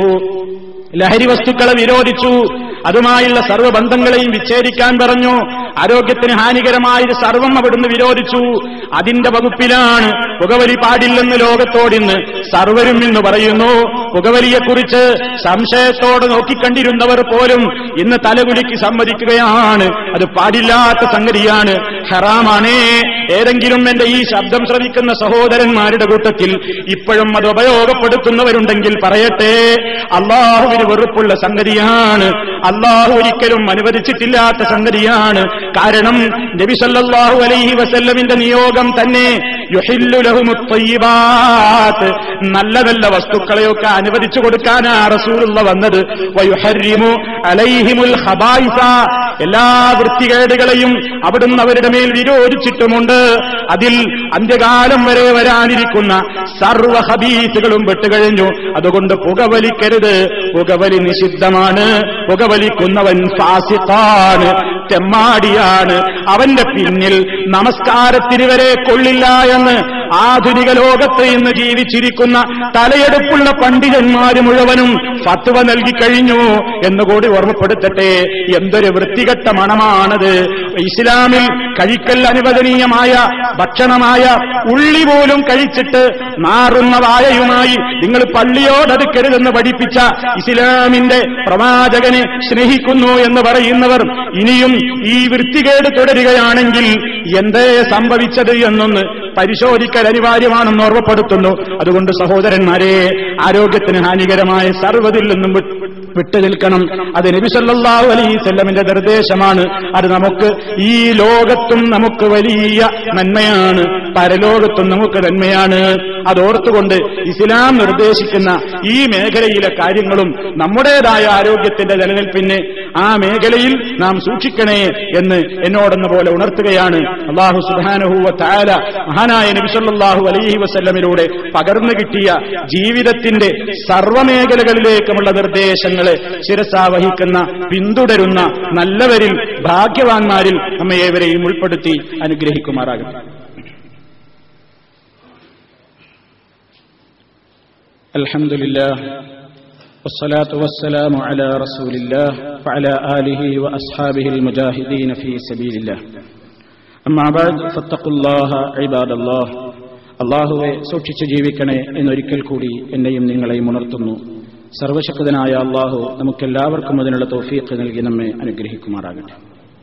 ലഹരി വസ്തുക്കളെ വിരോധിച്ചു അതുമായുള്ള സർവ്വബന്ധങ്ങളെയും വിച്ഛേദിക്കാൻ പറഞ്ഞു ആരോഗ്യത്തിന് ഹാനികരമായത് സർവം അവിടുന്ന് വിരോധിച്ചു അതിന്റെ വകുപ്പിലാണ് പുകവലി പാടില്ലെന്ന് ലോകത്തോടിന്ന് സർവരും എന്ന് പറയുന്നു പുകവലിയെക്കുറിച്ച് സംശയത്തോടെ നോക്കിക്കണ്ടിരുന്നവർ പോലും ഇന്ന് തലകുലുക്കി സമ്മതിക്കുകയാണ് അത് പാടില്ലാത്ത സംഗതിയാണ് ഹറാമാണേ ഏതെങ്കിലും എന്റെ ഈ ശബ്ദം ശ്രവിക്കുന്ന സഹോദരന്മാരുടെ കൂട്ടത്തിൽ ഇപ്പോഴും അത് ഉപയോഗപ്പെടുത്തുന്നവരുണ്ടെങ്കിൽ പറയട്ടെ അള്ളാഹുവിന് വെറുപ്പുള്ള സംഗതിയാണ് അള്ളാഹു ഒരിക്കലും അനുവദിച്ചിട്ടില്ലാത്ത സംഗതിയാണ് കാരണം നബി സല്ലല്ലാഹു അലൈഹി വസല്ലമിന്റെ നിയോഗം തന്നെ യുഹില്ലു ലഹുമുത് ത്വയ്യിബാത്ത് നല്ല നല്ല വസ്തുക്കളെയൊക്കെ അനുവദിച്ചു കൊടുക്കാനാ റസൂലുള്ള വന്നത് വയുഹരിമു അലൈഹിമുൽ ഖബായിസ എല്ലാ വൃത്തികേടുകളെയും അവിടുന്ന് അവരുടെ മേൽ വിരോധിച്ചിട്ടുമുണ്ട് അതിൽ അന്ത്യകാലം വരെ വരാനിരിക്കുന്ന സർവ ഹബീസുകളും പെട്ടുകഴിഞ്ഞു അതുകൊണ്ട് പുകവലിക്കരുത് പുകവലി നിഷിദ്ധമാണ് പുകവലിക്കുന്നവൻ ഫാസിഖാണ് തെമ്മാടിയാണ് അവന്റെ പിന്നിൽ നമസ്കാരത്തിന് വരെ കൊള്ളില്ല എന്ന് ആധുനിക ലോകത്ത് ഇന്ന് ജീവിച്ചിരിക്കുന്ന തലയെടുപ്പുള്ള പണ്ഡിതന്മാര് മുഴുവനും ഫത്വ നൽകിക്കഴിഞ്ഞു എന്നുകൂടി ഓർമ്മപ്പെടുത്തട്ടെ എന്തൊരു വൃത്തികെട്ട മണമാണത് ഇസ്ലാമിൽ കഴിക്കൽ അനുവദനീയമായ ഭക്ഷണമായ ഉള്ളി പോലും കഴിച്ചിട്ട് നാറുന്ന വായയുമായി നിങ്ങൾ പള്ളിയോടടുക്കരുതെന്ന് പഠിപ്പിച്ച ഇസ്ലാമിന്റെ പ്രവാചകനെ സ്നേഹിക്കുന്നു എന്ന് പറയുന്നവർ ഇനിയും ഈ വൃത്തികേട് തുടരുകയാണെങ്കിൽ എന്തേ സംഭവിച്ചത് എന്നൊന്ന് പരിശോധിക്കൽ അനിവാര്യമാണെന്ന് ഓർമ്മപ്പെടുത്തുന്നു അതുകൊണ്ട് സഹോദരന്മാരെ ആരോഗ്യത്തിന് ഹാനികരമായ സർവ്വതിൽ നിന്നും വി- വിട്ടു നിൽക്കണം അത് നബി സല്ലല്ലാഹു അലൈഹി വസല്ലമിന്റെ നിർദ്ദേശമാണ് അത് നമുക്ക് ഈ ലോകത്തും നമുക്ക് വലിയ നന്മയാണ് പരലോകത്തും നമുക്ക് നന്മയാണ് അതോർത്തുകൊണ്ട് ഇസ്ലാം നിർദ്ദേശിക്കുന്ന ഈ മേഖലയിലെ കാര്യങ്ങളും നമ്മുടേതായ ആരോഗ്യത്തിന്റെ നിലനിൽപ്പിന് ആ മേഖലയിൽ നാം സൂക്ഷിക്കണേ എന്ന് എന്നോടെന്ന പോലെ ഉണർത്തുകയാണ് അള്ളാഹു സുബാനഹുവ താല മഹാനായ നബിസല്ലാഹു അലൈഹി വസല്ലമിലൂടെ പകർന്നു കിട്ടിയ ജീവിതത്തിന്റെ സർവമേഖലകളിലേക്കുമുള്ള നിർദ്ദേശങ്ങളെ ശിരസാവഹിക്കുന്ന പിന്തുടരുന്ന നല്ലവരിൽ ഭാഗ്യവാന്മാരിൽ നമ്മെ ഏവരെയും ഉൾപ്പെടുത്തി അനുഗ്രഹിക്കുമാറാകട്ടെ الحمد لله والصلاة والسلام على رسول الله وعلى آله وأصحابه المجاهدين في سبيل الله أما بعد فاتقوا الله عباد الله അള്ളാഹുവെ സൂക്ഷിച്ച് ജീവിക്കണേ എന്നൊരിക്കൽ കൂടി എന്നെയും നിങ്ങളെയും ഉണർത്തുന്നു സർവശക്തനായ അള്ളാഹു നമുക്കെല്ലാവർക്കും അതിനുള്ള തൗഫീഖ് നൽകി നമ്മെ അനുഗ്രഹിക്കുമാറാകട്ടെ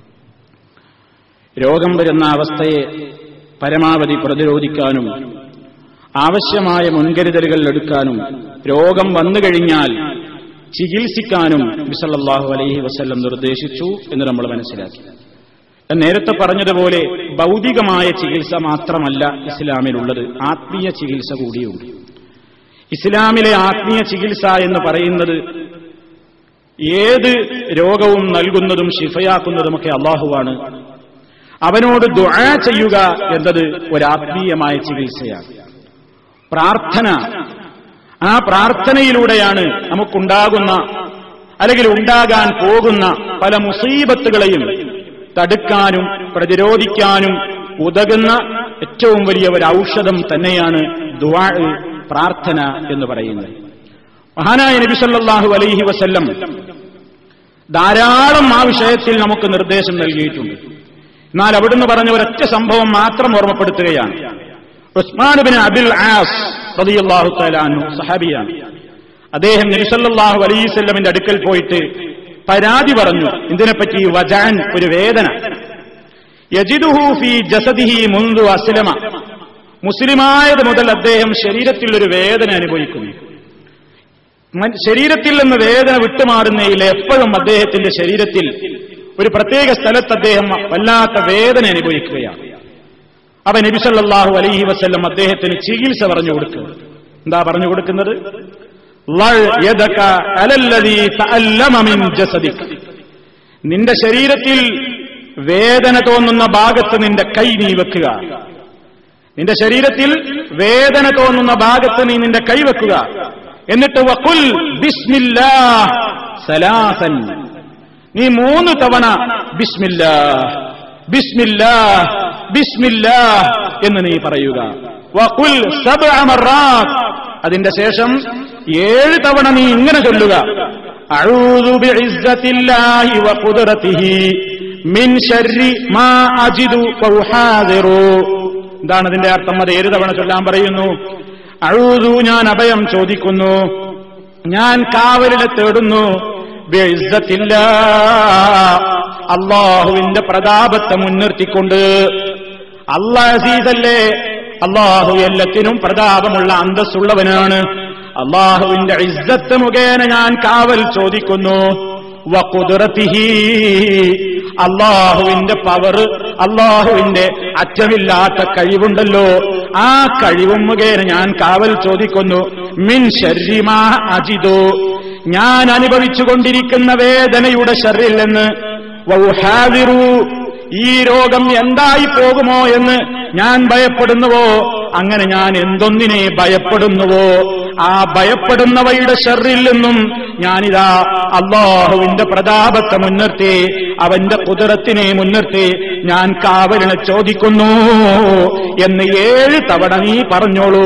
രോഗം വരുന്ന അവസ്ഥയെ പരമാവധി പ്രതിരോധിക്കാനും ആവശ്യമായ മുൻകരുതലുകൾ എടുക്കാനും രോഗം വന്നു കഴിഞ്ഞാൽ ചികിത്സിക്കാനും ബിസല്ലാഹു അലൈഹി വസ്ല്ലം നിർദ്ദേശിച്ചു എന്ന് നമ്മൾ മനസ്സിലാക്കി ഞാൻ നേരത്തെ പറഞ്ഞതുപോലെ ഭൗതികമായ ചികിത്സ മാത്രമല്ല ഇസ്ലാമിലുള്ളത് ആത്മീയ ചികിത്സ കൂടിയുണ്ട് ഇസ്ലാമിലെ ആത്മീയ ചികിത്സ എന്ന് പറയുന്നത് ഏത് രോഗവും നൽകുന്നതും ശിഫയാക്കുന്നതുമൊക്കെ അള്ളാഹുവാണ് അവനോട് ദുആ ചെയ്യുക എന്നത് ഒരാത്മീയമായ ചികിത്സയാണ് പ്രാർത്ഥന ആ പ്രാർത്ഥനയിലൂടെയാണ് നമുക്കുണ്ടാകുന്ന അല്ലെങ്കിൽ ഉണ്ടാകാൻ പോകുന്ന പല മുസീബത്തുകളെയും തടുക്കാനും പ്രതിരോധിക്കാനും ഉതകുന്ന ഏറ്റവും വലിയ ഒരു ഔഷധം തന്നെയാണ് ദുആ പ്രാർത്ഥന എന്ന് പറയുന്നത് മഹാനായ നബി സല്ലല്ലാഹു അലൈഹി വസല്ലം ധാരാളം ആ വിഷയത്തിൽ നമുക്ക് നിർദ്ദേശം നൽകിയിട്ടുണ്ട് എന്നാൽ അവിടുന്ന് പറഞ്ഞ ഒരൊറ്റ സംഭവം മാത്രം ഓർമ്മപ്പെടുത്തുകയാണ് ഉസ്മാനുബിൻ അബിൽ ആസ് റളിയല്ലാഹു തആല അൻഹു സഹാബിയാണ് അദ്ദേഹം നബിസല്ലാഹു അലൈവല്ലമിന്റെ അടുക്കൽ പോയിട്ട് പരാതി പറഞ്ഞു ഇതിനെപ്പറ്റി വജാൻ ഒരു വേദന യജിദുഹു ഫി ജസദിഹി മുന്തു അസ്ലമ മുസ്ലിമായത് മുതൽ അദ്ദേഹം ശരീരത്തിൽ ഒരു വേദന അനുഭവിക്കുന്നു മൻ- ശരീരത്തിൽ നിന്ന് വേദന വിട്ടുമാറുന്നതിൽ എപ്പോഴും അദ്ദേഹത്തിന്റെ ശരീരത്തിൽ ഒരു പ്രത്യേക സ്ഥലത്ത് അദ്ദേഹം വല്ലാത്ത വേദന അനുഭവിക്കുകയാണ് അവ നബിസല്ലാഹു അലൈഹി വസ്ല്ലം അദ്ദേഹത്തിന് ചികിത്സ പറഞ്ഞു കൊടുക്കും എന്താ പറഞ്ഞു കൊടുക്കുന്നത് ലൾ യദക അലല്ലദീ തഅല്ലമ മിൻ ജസദിക്. നിന്റെ ശരീരത്തിൽ വേദന തോന്നുന്ന ഭാഗത്ത് നിന്റെ കൈ നീ വെക്കുക നിന്റെ ശരീരത്തിൽ വേദന തോന്നുന്ന ഭാഗത്ത് നീ നിന്റെ കൈ വെക്കുക എന്നിട്ട് വക്കുൽ ബിസ്മില്ലാ സലാസൻ നീ മൂന്ന് തവണ ബിസ്മില്ലാ ബിസ്മില്ലാ ബിസ്മില്ലാ എന്ന് നീ പറയുക വക്കുൽ സബ്അ മർറാത്ത് അതിന്റെ ശേഷം ഏഴ് തവണ നീ ഇങ്ങനെ ചൊല്ലുക അഊദു ബിഇസ്സത്തില്ലാഹി വഖുദ്റതിഹി മിൻ ശർരി മാ അജിദു വഉഹാദിറു എന്താണ് അതിന്റെ അർത്ഥം അത് ഏഴ് തവണ ചൊല്ലാൻ പറയുന്നു അഴൂതു ഞാൻ അഭയം ചോദിക്കുന്നു ഞാൻ കാവലിനെ തേടുന്നു ബിഇസ്സത്തില്ല അള്ളാഹുവിന്റെ പ്രതാപത്തെ മുൻനിർത്തിക്കൊണ്ട് അള്ളാഹ് അസീസല്ലേ അള്ളാഹു എല്ലാത്തിനും പ്രതാപമുള്ള അന്തസ്സുള്ളവനാണ് അള്ളാഹുവിന്റെ ഇസ്സത്ത് മുഖേന ഞാൻ കാവൽ ചോദിക്കുന്നു വകുദറത്തിഹി അള്ളാഹുവിന്റെ പവർ അള്ളാഹുവിന്റെ അറ്റമില്ലാത്ത കഴിവുണ്ടല്ലോ ആ കഴിവും മുഖേന ഞാൻ കാവൽ ചോദിക്കുന്നു മിൻ ശരീമാ അജിതോ ഞാൻ അനുഭവിച്ചുകൊണ്ടിരിക്കുന്ന വേദനയുടെ ഷറിൽ നിന്ന് വൗഹാദിറു ഈ രോഗം എന്തായി പോകുമോ എന്ന് ഞാൻ ഭയപ്പെടുന്നുവോ അങ്ങനെ ഞാൻ എന്തൊന്നിനെ ഭയപ്പെടുന്നുവോ ആ ഭയപ്പെടുന്നവയുടെ ഷെറിൽ നിന്നും ഞാനിതാ അള്ളാഹുവിന്റെ പ്രതാപത്തെ മുൻനിർത്തി അവന്റെ കുതിരത്തിനെ മുൻനിർത്തി ഞാൻ കാവലിനെ ചോദിക്കുന്നു എന്ന് ഏഴ് തവണ നീ പറഞ്ഞോളൂ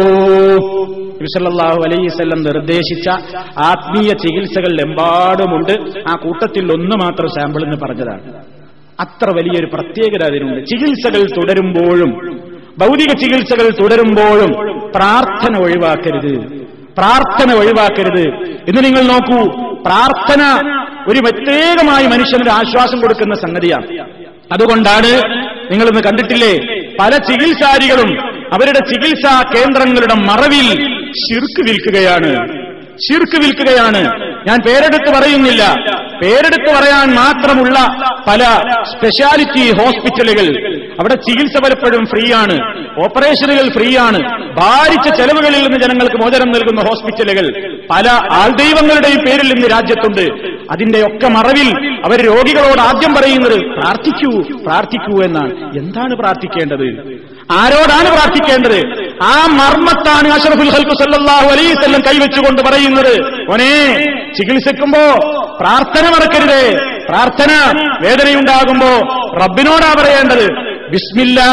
വിസലല്ലാഹു അലൈവല്ലം നിർദ്ദേശിച്ച ആത്മീയ ചികിത്സകൾ എമ്പാടുമുണ്ട് ആ കൂട്ടത്തിൽ ഒന്ന് മാത്രം സാമ്പിൾ എന്ന് പറഞ്ഞതാണ് അത്ര വലിയൊരു പ്രത്യേകത അതിനുണ്ട് ചികിത്സകൾ തുടരുമ്പോഴും ഭൗതിക ചികിത്സകൾ തുടരുമ്പോഴും പ്രാർത്ഥന ഒഴിവാക്കരുത് പ്രാർത്ഥന ഒഴിവാക്കരുത് എന്ന് നിങ്ങൾ നോക്കൂ പ്രാർത്ഥന ഒരു പ്രത്യേകമായി മനുഷ്യനൊരു ആശ്വാസം കൊടുക്കുന്ന സംഗതിയാണ് അതുകൊണ്ടാണ് നിങ്ങളിന്ന് കണ്ടിട്ടില്ലേ പല ചികിത്സാരികളും അവരുടെ ചികിത്സാ കേന്ദ്രങ്ങളുടെ മറവിൽ ശിർക്ക് വിൽക്കുകയാണ് ശിർക്ക് വിൽക്കുകയാണ് ഞാൻ പേരെടുത്ത് പറയുന്നില്ല പേരെടുത്ത് പറയാൻ മാത്രമുള്ള പല സ്പെഷ്യാലിറ്റി ഹോസ്പിറ്റലുകൾ അവിടെ ചികിത്സ പലപ്പോഴും ഫ്രീ ആണ് ഓപ്പറേഷനുകൾ ഫ്രീ ആണ് ഭാരിച്ച ചെലവുകളിൽ നിന്ന് ജനങ്ങൾക്ക് മോചനം നൽകുന്ന ഹോസ്പിറ്റലുകൾ പല ആൾദൈവങ്ങളുടെയും പേരിൽ ഇന്ന് രാജ്യത്തുണ്ട് അതിന്റെയൊക്കെ മറവിൽ അവർ രോഗികളോട് ആദ്യം പറയുന്നത് പ്രാർത്ഥിക്കൂ പ്രാർത്ഥിക്കൂ എന്നാണ് എന്താണ് പ്രാർത്ഥിക്കേണ്ടത് ആരോടാണ് പ്രാർത്ഥിക്കേണ്ടത് ആ മർമ്മത്താണ് അഷറഫുൽ ഹൽക്കു സല്ലാഹു അലൈവല്ലം കൈവച്ചുകൊണ്ട് പറയുന്നത് ഓനെ ചികിത്സിക്കുമ്പോ പ്രാർത്ഥന മറക്കരുത് പ്രാർത്ഥന വേദനയുണ്ടാകുമ്പോ റബ്ബിനോടാ പറയേണ്ടത് ബിസ്മില്ലാ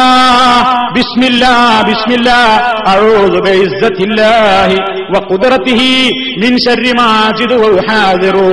ബിസ്മില്ലാ ബിസ്മില്ലാ അഊദു ബിഇസ്സത്തില്ലാഹി വഖുദ്റതിഹി മിൻ ശർരി മാ അജിദു വഹാദിറു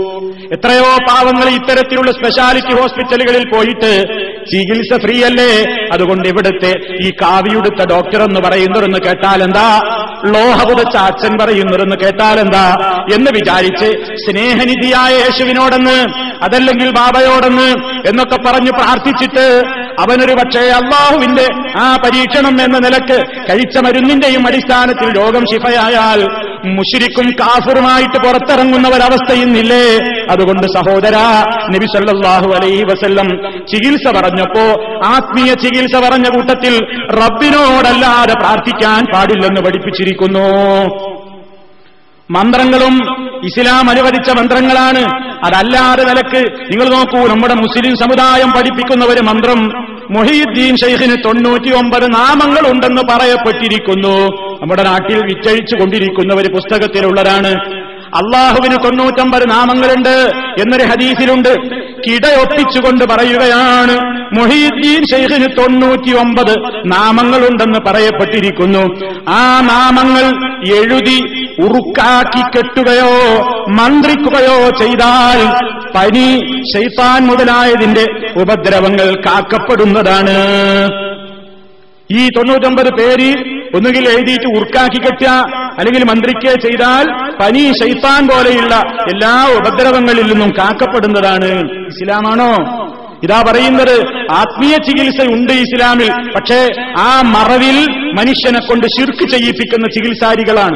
എത്രയോ പാവങ്ങൾ ഇത്തരത്തിലുള്ള സ്പെഷ്യാലിറ്റി ഹോസ്പിറ്റലുകളിൽ പോയിട്ട് ചികിത്സ ഫ്രീ അല്ലേ അതുകൊണ്ട് ഇവിടുത്തെ ഈ കാവിയുടുത്ത ഡോക്ടർ എന്ന് പറയുന്നതെന്ന് കേട്ടാൽ എന്താ ലോഹപുതച്ച അച്ഛൻ പറയുന്നതെന്ന് കേട്ടാൽ എന്താ എന്ന് വിചാരിച്ച് സ്നേഹനിധിയായ യേശുവിനോടെന്ന് അതല്ലെങ്കിൽ ബാബയോടെന്ന് എന്നൊക്കെ പറഞ്ഞു പ്രാർത്ഥിച്ചിട്ട് അവനൊരു പക്ഷേ അള്ളാഹുവിന്റെ ആ പരീക്ഷണം എന്ന നിലക്ക് കഴിച്ച മരുന്നിന്റെയും അടിസ്ഥാനത്തിൽ രോഗം ശിഫയായാൽ മുഷിരിക്കും കാഫറുമായിട്ട് പുറത്തിറങ്ങുന്ന ഒരവസ്ഥ ഇന്നില്ലേ അതുകൊണ്ട് സഹോദര നബി സല്ലല്ലാഹു അലൈഹി വസല്ലം ചികിത്സ പറഞ്ഞപ്പോ ആത്മീയ ചികിത്സ പറഞ്ഞ കൂട്ടത്തിൽ റബ്ബിനോടല്ലാതെ പ്രാർത്ഥിക്കാൻ പാടില്ലെന്ന് പഠിപ്പിച്ചിരിക്കുന്നു മന്ത്രങ്ങളും ഇസ്ലാം അനുവദിച്ച മന്ത്രങ്ങളാണ് അതല്ലാതെ നിലക്ക് നിങ്ങൾ നോക്കൂ നമ്മുടെ മുസ്ലിം സമുദായം പഠിപ്പിക്കുന്ന ഒരു മന്ത്രം മൊഹീദ്ദീൻ ഷെയ്ഖിന് തൊണ്ണൂറ്റി ഒമ്പത് നാമങ്ങളുണ്ടെന്ന് പറയപ്പെട്ടിരിക്കുന്നു നമ്മുടെ നാട്ടിൽ വിറ്റഴിച്ചു കൊണ്ടിരിക്കുന്ന ഒരു പുസ്തകത്തിലുള്ളതാണ് അള്ളാഹുവിന് തൊണ്ണൂറ്റമ്പത് നാമങ്ങളുണ്ട് എന്നൊരു ഹദീസിലുണ്ട് കിടയൊപ്പിച്ചുകൊണ്ട് പറയുകയാണ് മൊഹീദ്ദീൻ ഷെയ്ഖിന് തൊണ്ണൂറ്റി ഒമ്പത് നാമങ്ങളുണ്ടെന്ന് പറയപ്പെട്ടിരിക്കുന്നു ആ നാമങ്ങൾ എഴുതി ഉറുക്കാക്കി കെട്ടുകയോ മന്ത്രിക്കുകയോ ചെയ്താൽ പനി ശൈത്താൻ മുതലായതിന്റെ ഉപദ്രവങ്ങൾ കാക്കപ്പെടുന്നതാണ് ഈ തൊണ്ണൂറ്റൊമ്പത് പേര് ഒന്നുകിൽ എഴുതിയിട്ട് ഉർക്കാക്കി കെട്ടുക അല്ലെങ്കിൽ മന്ത്രിക്കുക ചെയ്താൽ പനി ശൈത്താൻ പോലെയുള്ള എല്ലാ ഉപദ്രവങ്ങളിൽ നിന്നും കാക്കപ്പെടുന്നതാണ് ഇസ്ലാമാണോ ഇതാ പറയുന്നത് ആത്മീയ ചികിത്സ ഉണ്ട് ഇസ്ലാമിൽ പക്ഷേ ആ മറവിൽ മനുഷ്യനെ കൊണ്ട് ശിർക്ക് ചെയ്യിപ്പിക്കുന്ന ചികിത്സാരികളാണ്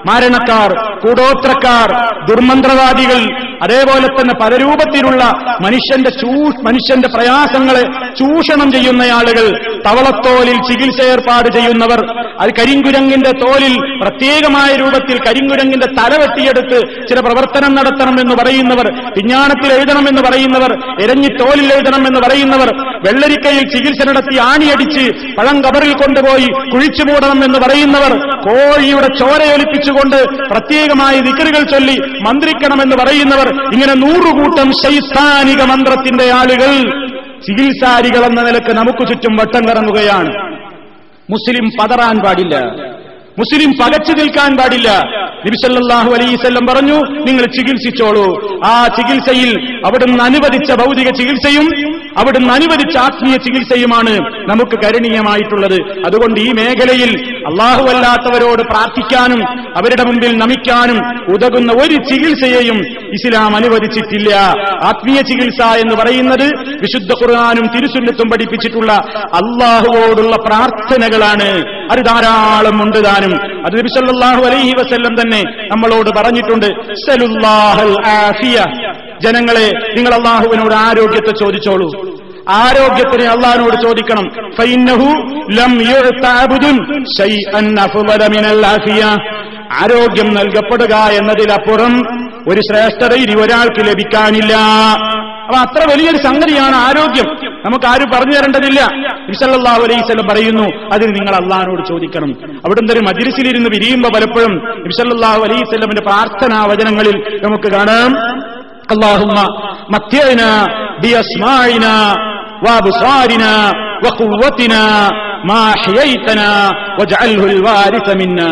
മാരണക്കാർ കൂടോത്രക്കാർ ദുർമന്ത്രവാദികൾ അതേപോലെ തന്നെ പല രൂപത്തിലുള്ള മനുഷ്യന്റെ ചൂ മനുഷ്യന്റെ പ്രയാസങ്ങളെ ചൂഷണം ചെയ്യുന്ന ആളുകൾ തവളത്തോലിൽ ചികിത്സ ഏർപ്പാട് ചെയ്യുന്നവർ അത് കരിങ്കുരങ്ങിന്റെ തോലിൽ പ്രത്യേകമായ രൂപത്തിൽ കരിങ്കുരങ്ങിന്റെ തല വെട്ടിയെടുത്ത് ചില പ്രവർത്തനം നടത്തണം എന്ന് പറയുന്നവർ പിഞ്ഞാണത്തിൽ എഴുതണം എന്ന് പറയുന്നവർ എരഞ്ഞി തോലിൽ എഴുതണം എന്ന് പറയുന്നവർ വെള്ളരിക്കയിൽ ചികിത്സ നടത്തി ആണിയടിച്ച് പഴം കബറിൽ കൊണ്ടുപോയി കുഴിച്ചു മൂടണം എന്ന് പറയുന്നവർ കോഴിയുടെ ചോരയൊലിപ്പിച്ചുകൊണ്ട് പ്രത്യേകമായ വിക്കറുകൾ ചൊല്ലി മന്ത്രിക്കണമെന്ന് പറയുന്നവർ ഇങ്ങനെ നൂറുകൂട്ടം ശൈസ്ഥാനിക മന്ത്രത്തിന്റെ ആളുകൾ ചികിത്സാരികൾ എന്ന നിലക്ക് നമുക്ക് ചുറ്റും വട്ടം കറങ്ങുകയാണ് മുസ്ലിം പതറാൻ പാടില്ല മുസ്ലിം പകച്ചു നിൽക്കാൻ പാടില്ല നബിസല്ലാഹു അലൈസല്ലം പറഞ്ഞു നിങ്ങൾ ചികിത്സിച്ചോളൂ ആ ചികിത്സയിൽ അവിടുന്ന് അനുവദിച്ച ഭൗതിക ചികിത്സയും അവിടുന്ന് അനുവദിച്ച ആത്മീയ ചികിത്സയുമാണ് നമുക്ക് കരണീയമായിട്ടുള്ളത് അതുകൊണ്ട് ഈ മേഖലയിൽ അള്ളാഹുവല്ലാത്തവരോട് പ്രാർത്ഥിക്കാനും അവരുടെ മുമ്പിൽ നമിക്കാനും ഉതകുന്ന ഒരു ചികിത്സയെയും ഇസ്ലാം അനുവദിച്ചിട്ടില്ല ആത്മീയ ചികിത്സ എന്ന് പറയുന്നത് വിശുദ്ധ ഖുർആാനും തിരുസുന്നത്തും പഠിപ്പിച്ചിട്ടുള്ള അള്ളാഹുവോടുള്ള പ്രാർത്ഥനകളാണ് അത് ധാരാളം ഉണ്ട് താനും അത് നബിസല്ലാഹു അലൈഹി വസല്ലം തന്നെ നമ്മളോട് പറഞ്ഞിട്ടുണ്ട് സലുല്ലാഹൽ ആഫിയ ജനങ്ങളെ നിങ്ങൾ അള്ളാഹുവിനോട് ആരോഗ്യത്തെ ചോദിച്ചോളൂ ആരോഗ്യത്തിന് അള്ളാഹിനോട് ചോദിക്കണം ഫൈന്നഹു ലം യുഅ്ത അബ്ദുൻ ശൈഅൻ അഫ്ളല മിനൽ ആഫിയ ആരോഗ്യം നൽകപ്പെടുക എന്നതിലപ്പുറം ഒരു ശ്രേഷ്ഠതയിൽ ഒരാൾക്ക് ലഭിക്കാനില്ല അപ്പൊ അത്ര വലിയൊരു സംഗതിയാണ് ആരോഗ്യം നമുക്ക് ആരും പറഞ്ഞു തരേണ്ടതില്ല വിസല്ലാഹു അലൈസ്ലം പറയുന്നു അതിന് നിങ്ങൾ അള്ളഹാനോട് ചോദിക്കണം അവിടുന്ന് ഒരു മജിലിസിലിരുന്ന് വിരിയുമ്പോ പലപ്പോഴും വിസല്ലാഹു അലൈസ്ലമിന്റെ പ്രാർത്ഥനാ വചനങ്ങളിൽ നമുക്ക് കാണാം اللهم متعنا بأسماعنا وأبصارنا وقوتنا ما أحييتنا واجعله الوارث منا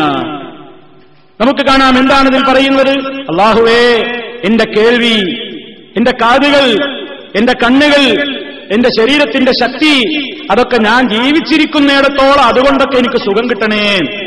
നമുക്ക് കാണാം എന്താണ് ഇതിൽ പറയുന്നത് അള്ളാഹുവേ എന്റെ കേൾവി എന്റെ കാതുകൾ എന്റെ കണ്ണുകൾ എന്റെ ശരീരത്തിന്റെ ശക്തി അതൊക്കെ ഞാൻ ജീവിച്ചിരിക്കുന്നിടത്തോളം അതുകൊണ്ടൊക്കെ എനിക്ക് സുഖം കിട്ടണേ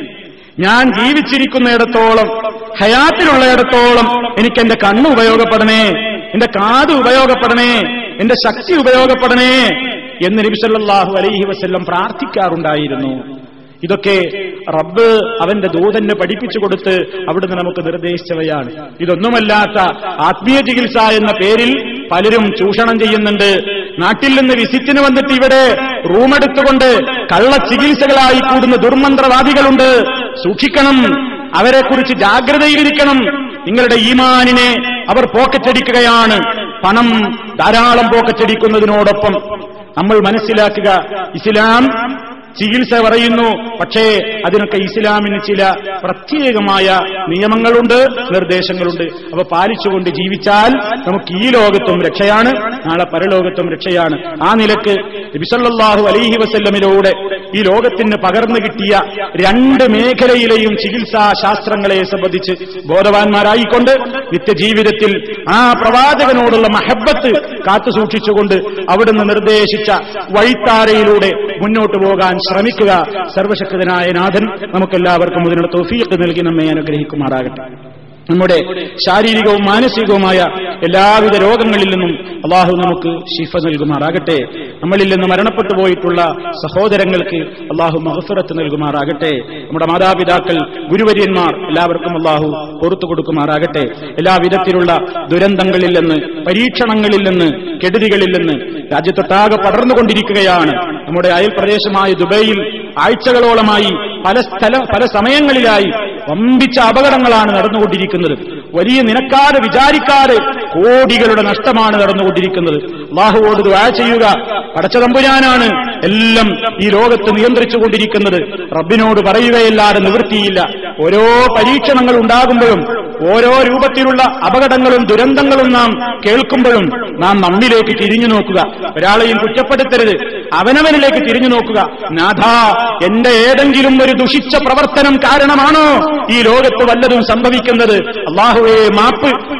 ഞാൻ ജീവിച്ചിരിക്കുന്നിടത്തോളം ഹയാത്തിലുള്ളയിടത്തോളം എനിക്ക് എന്റെ കണ്ണ് ഉപയോഗപ്പെടണേ എന്റെ കാത് ഉപയോഗപ്പെടണേ എന്റെ ശക്തി ഉപയോഗപ്പെടണേ എന്ന് നബിസല്ലാഹു അലൈഹി വസ്ല്ലം പ്രാർത്ഥിക്കാറുണ്ടായിരുന്നു ഇതൊക്കെ റബ്ബ് അവന്റെ ദൂതന് പഠിപ്പിച്ചു കൊടുത്ത് അവിടുന്ന് നമുക്ക് നിർദ്ദേശിച്ചവയാണ് ഇതൊന്നുമല്ലാത്ത ആത്മീയ ചികിത്സ എന്ന പേരിൽ പലരും ചൂഷണം ചെയ്യുന്നുണ്ട് നാട്ടിൽ നിന്ന് വിസിറ്റിന് വന്നിട്ട് ഇവിടെ റൂമെടുത്തുകൊണ്ട് കള്ള ചികിത്സകളായി കൂടുന്ന ദുർമന്ത്രവാദികളുണ്ട് സൂക്ഷിക്കണം അവരെക്കുറിച്ച് ജാഗ്രതയിലിരിക്കണം നിങ്ങളുടെ ഈമാനിനെ അവർ പോക്കറ്റടിക്കുകയാണ് പണം ധാരാളം പോക്കറ്റടിക്കുന്നതിനോടൊപ്പം നമ്മൾ മനസ്സിലാക്കുക ഇസ്ലാം ചികിത്സ പറയുന്നു പക്ഷേ അതിനൊക്കെ ഇസ്ലാമിന് ചില പ്രത്യേകമായ നിയമങ്ങളുണ്ട് നിർദ്ദേശങ്ങളുണ്ട് അവ പാലിച്ചുകൊണ്ട് ജീവിച്ചാൽ നമുക്ക് ഈ ലോകത്തും രക്ഷയാണ് നാളെ പരലോകത്തും രക്ഷയാണ് ആ നിലക്ക് നബിസല്ലാഹു അലൈഹി വസല്ലമിലൂടെ ഈ ലോകത്തിന് പകർന്നു കിട്ടിയ രണ്ട് മേഖലയിലെയും ചികിത്സാ ശാസ്ത്രങ്ങളെ സംബന്ധിച്ച് ബോധവാന്മാരായിക്കൊണ്ട് നിത്യജീവിതത്തിൽ ആ പ്രവാചകനോടുള്ള മഹബത്ത് കാത്തു സൂക്ഷിച്ചുകൊണ്ട് അവിടുന്ന് നിർദ്ദേശിച്ച വഴിത്താരയിലൂടെ മുന്നോട്ട് പോകാൻ ശ്രമിക്കുക സർവശക്തനായ നാഥൻ നമുക്കെല്ലാവർക്കും അതിനുള്ള തോഫീക്ക് നൽകി നമ്മെ അനുഗ്രഹിക്കുമാറാകട്ടെ നമ്മുടെ ശാരീരികവും മാനസികവുമായ എല്ലാവിധ രോഗങ്ങളിൽ നിന്നും അള്ളാഹു നമുക്ക് ശിഫ നൽകുമാറാകട്ടെ നമ്മളിൽ നിന്ന് മരണപ്പെട്ടു പോയിട്ടുള്ള സഹോദരങ്ങൾക്ക് അള്ളാഹു മഹഫറത്ത് നൽകുമാറാകട്ടെ നമ്മുടെ മാതാപിതാക്കൾ ഗുരുവര്യന്മാർ എല്ലാവർക്കും അള്ളാഹു പുറത്തു കൊടുക്കുമാറാകട്ടെ എല്ലാവിധത്തിലുള്ള ദുരന്തങ്ങളിൽ നിന്ന് പരീക്ഷണങ്ങളിൽ നിന്ന് കെടുതികളിൽ നിന്ന് രാജ്യത്തൊട്ടാകെ പടർന്നുകൊണ്ടിരിക്കുകയാണ് നമ്മുടെ അയൽപ്രദേശമായ ദുബൈയിൽ ആഴ്ചകളോളമായി പല സ്ഥല പല സമയങ്ങളിലായി വമ്പിച്ച അപകടങ്ങളാണ് നടന്നുകൊണ്ടിരിക്കുന്നത് വലിയ നിനക്കാതെ വിചാരിക്കാതെ കോടികളുടെ നഷ്ടമാണ് നടന്നുകൊണ്ടിരിക്കുന്നത് അള്ളാഹുവോട് ദുആ ചെയ്യുക പടച്ചതമ്പുരാനാണ് എല്ലാം ഈ ലോകത്ത് നിയന്ത്രിച്ചുകൊണ്ടിരിക്കുന്നത് റബ്ബിനോട് പറയുകയല്ലാതെ നിവൃത്തിയില്ല ഓരോ പരീക്ഷണങ്ങൾ ഉണ്ടാകുമ്പോഴും ഓരോ രൂപത്തിലുള്ള അപകടങ്ങളും ദുരന്തങ്ങളും നാം കേൾക്കുമ്പോഴും നാം നമ്മിലേക്ക് തിരിഞ്ഞു നോക്കുക ഒരാളെയും കുറ്റപ്പെടുത്തരുത് അവനവനിലേക്ക് തിരിഞ്ഞു നോക്കുക നാഥ എന്റെ ഏതെങ്കിലും ഒരു ദുഷിച്ച പ്രവർത്തനം കാരണമാണോ ഈ ലോകത്ത് വല്ലതും സംഭവിക്കുന്നത് അള്ളാഹുവെ മാപ്പ്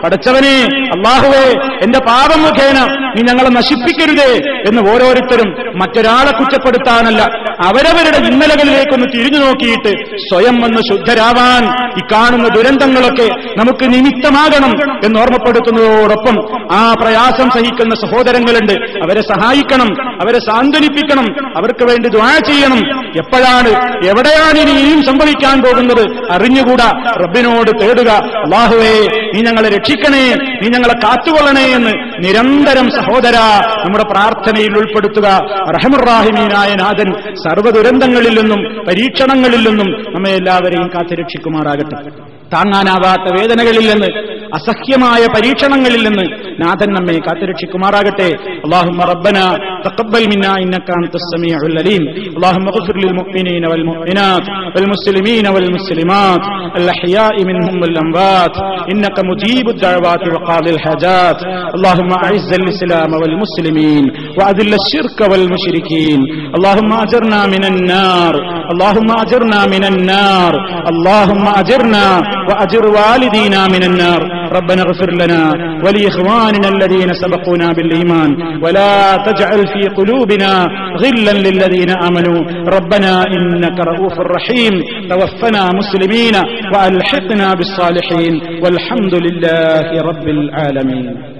പടച്ചവനെ അള്ളാഹുവേ എന്റെ പാപം മുഖേന നീ ഞങ്ങളെ നശിപ്പിക്കരുതേ എന്ന് ഓരോരുത്തരും മറ്റൊരാളെ കുറ്റപ്പെടുത്താനല്ല അവരവരുടെ ഇന്നലകളിലേക്കൊന്ന് തിരിഞ്ഞു നോക്കിയിട്ട് സ്വയം ഒന്ന് ശുദ്ധരാവാൻ ഈ കാണുന്ന ദുരന്തങ്ങളൊക്കെ നമുക്ക് നിമിത്തമാകണം എന്ന് ഓർമ്മപ്പെടുത്തുന്നതോടൊപ്പം ആ പ്രയാസം സഹിക്കുന്ന സഹോദരങ്ങളുണ്ട് അവരെ സഹായിക്കണം അവരെ സാന്ത്വനിപ്പിക്കണം അവർക്ക് വേണ്ടി ദ്വാ ചെയ്യണം എപ്പോഴാണ് എവിടെയാണ് ഇനി ഇനിയും സംഭവിക്കാൻ പോകുന്നത് അറിഞ്ഞുകൂടാ റബ്ബിനോട് തേടുക അള്ളാഹുവേ നീ ഞങ്ങളെ രക്ഷിക്കണേ നീ ഞങ്ങളെ കാത്തുകൊള്ളണേ എന്ന് നിരന്തരം സഹോദര നമ്മുടെ പ്രാർത്ഥനയിൽ ഉൾപ്പെടുത്തുക റഹമുറാഹിമീനായ നാഥൻ സർവ്വദുരന്തങ്ങളിൽ നിന്നും പരീക്ഷണങ്ങളിൽ നിന്നും നമ്മെ എല്ലാവരെയും കാത്തുരക്ഷിക്കുമാറാകട്ടെ താങ്ങാനാവാത്ത വേദനകളിൽ നിന്ന് അസഹ്യമായ പരീക്ഷണങ്ങളിൽ നിന്ന് നാഥൻ നമ്മെ കാത്തുരക്ഷിക്കുമാറാകട്ടെ اللهم ربنا تقبل منا انك انت السميع العليم اللهم اغفر للمؤمنين والمؤمنات والمسلمين والمسلمات الاحياء منهم والاموات انك مجيب الدعوات وقاضي الحاجات اللهم اعز الاسلام والمسلمين واذل الشرك والمشركين اللهم اجرنا من النار اللهم اجرنا من النار اللهم اجرنا واجر والدينا من النار ربنا اغفر لنا ولاخواننا الذين سبقونا بالايمان ولا تجعل في قلوبنا غلا للذين امنوا ربنا انك رؤوف رحيم توفنا مسلمين والحقنا بالصالحين والحمد لله رب العالمين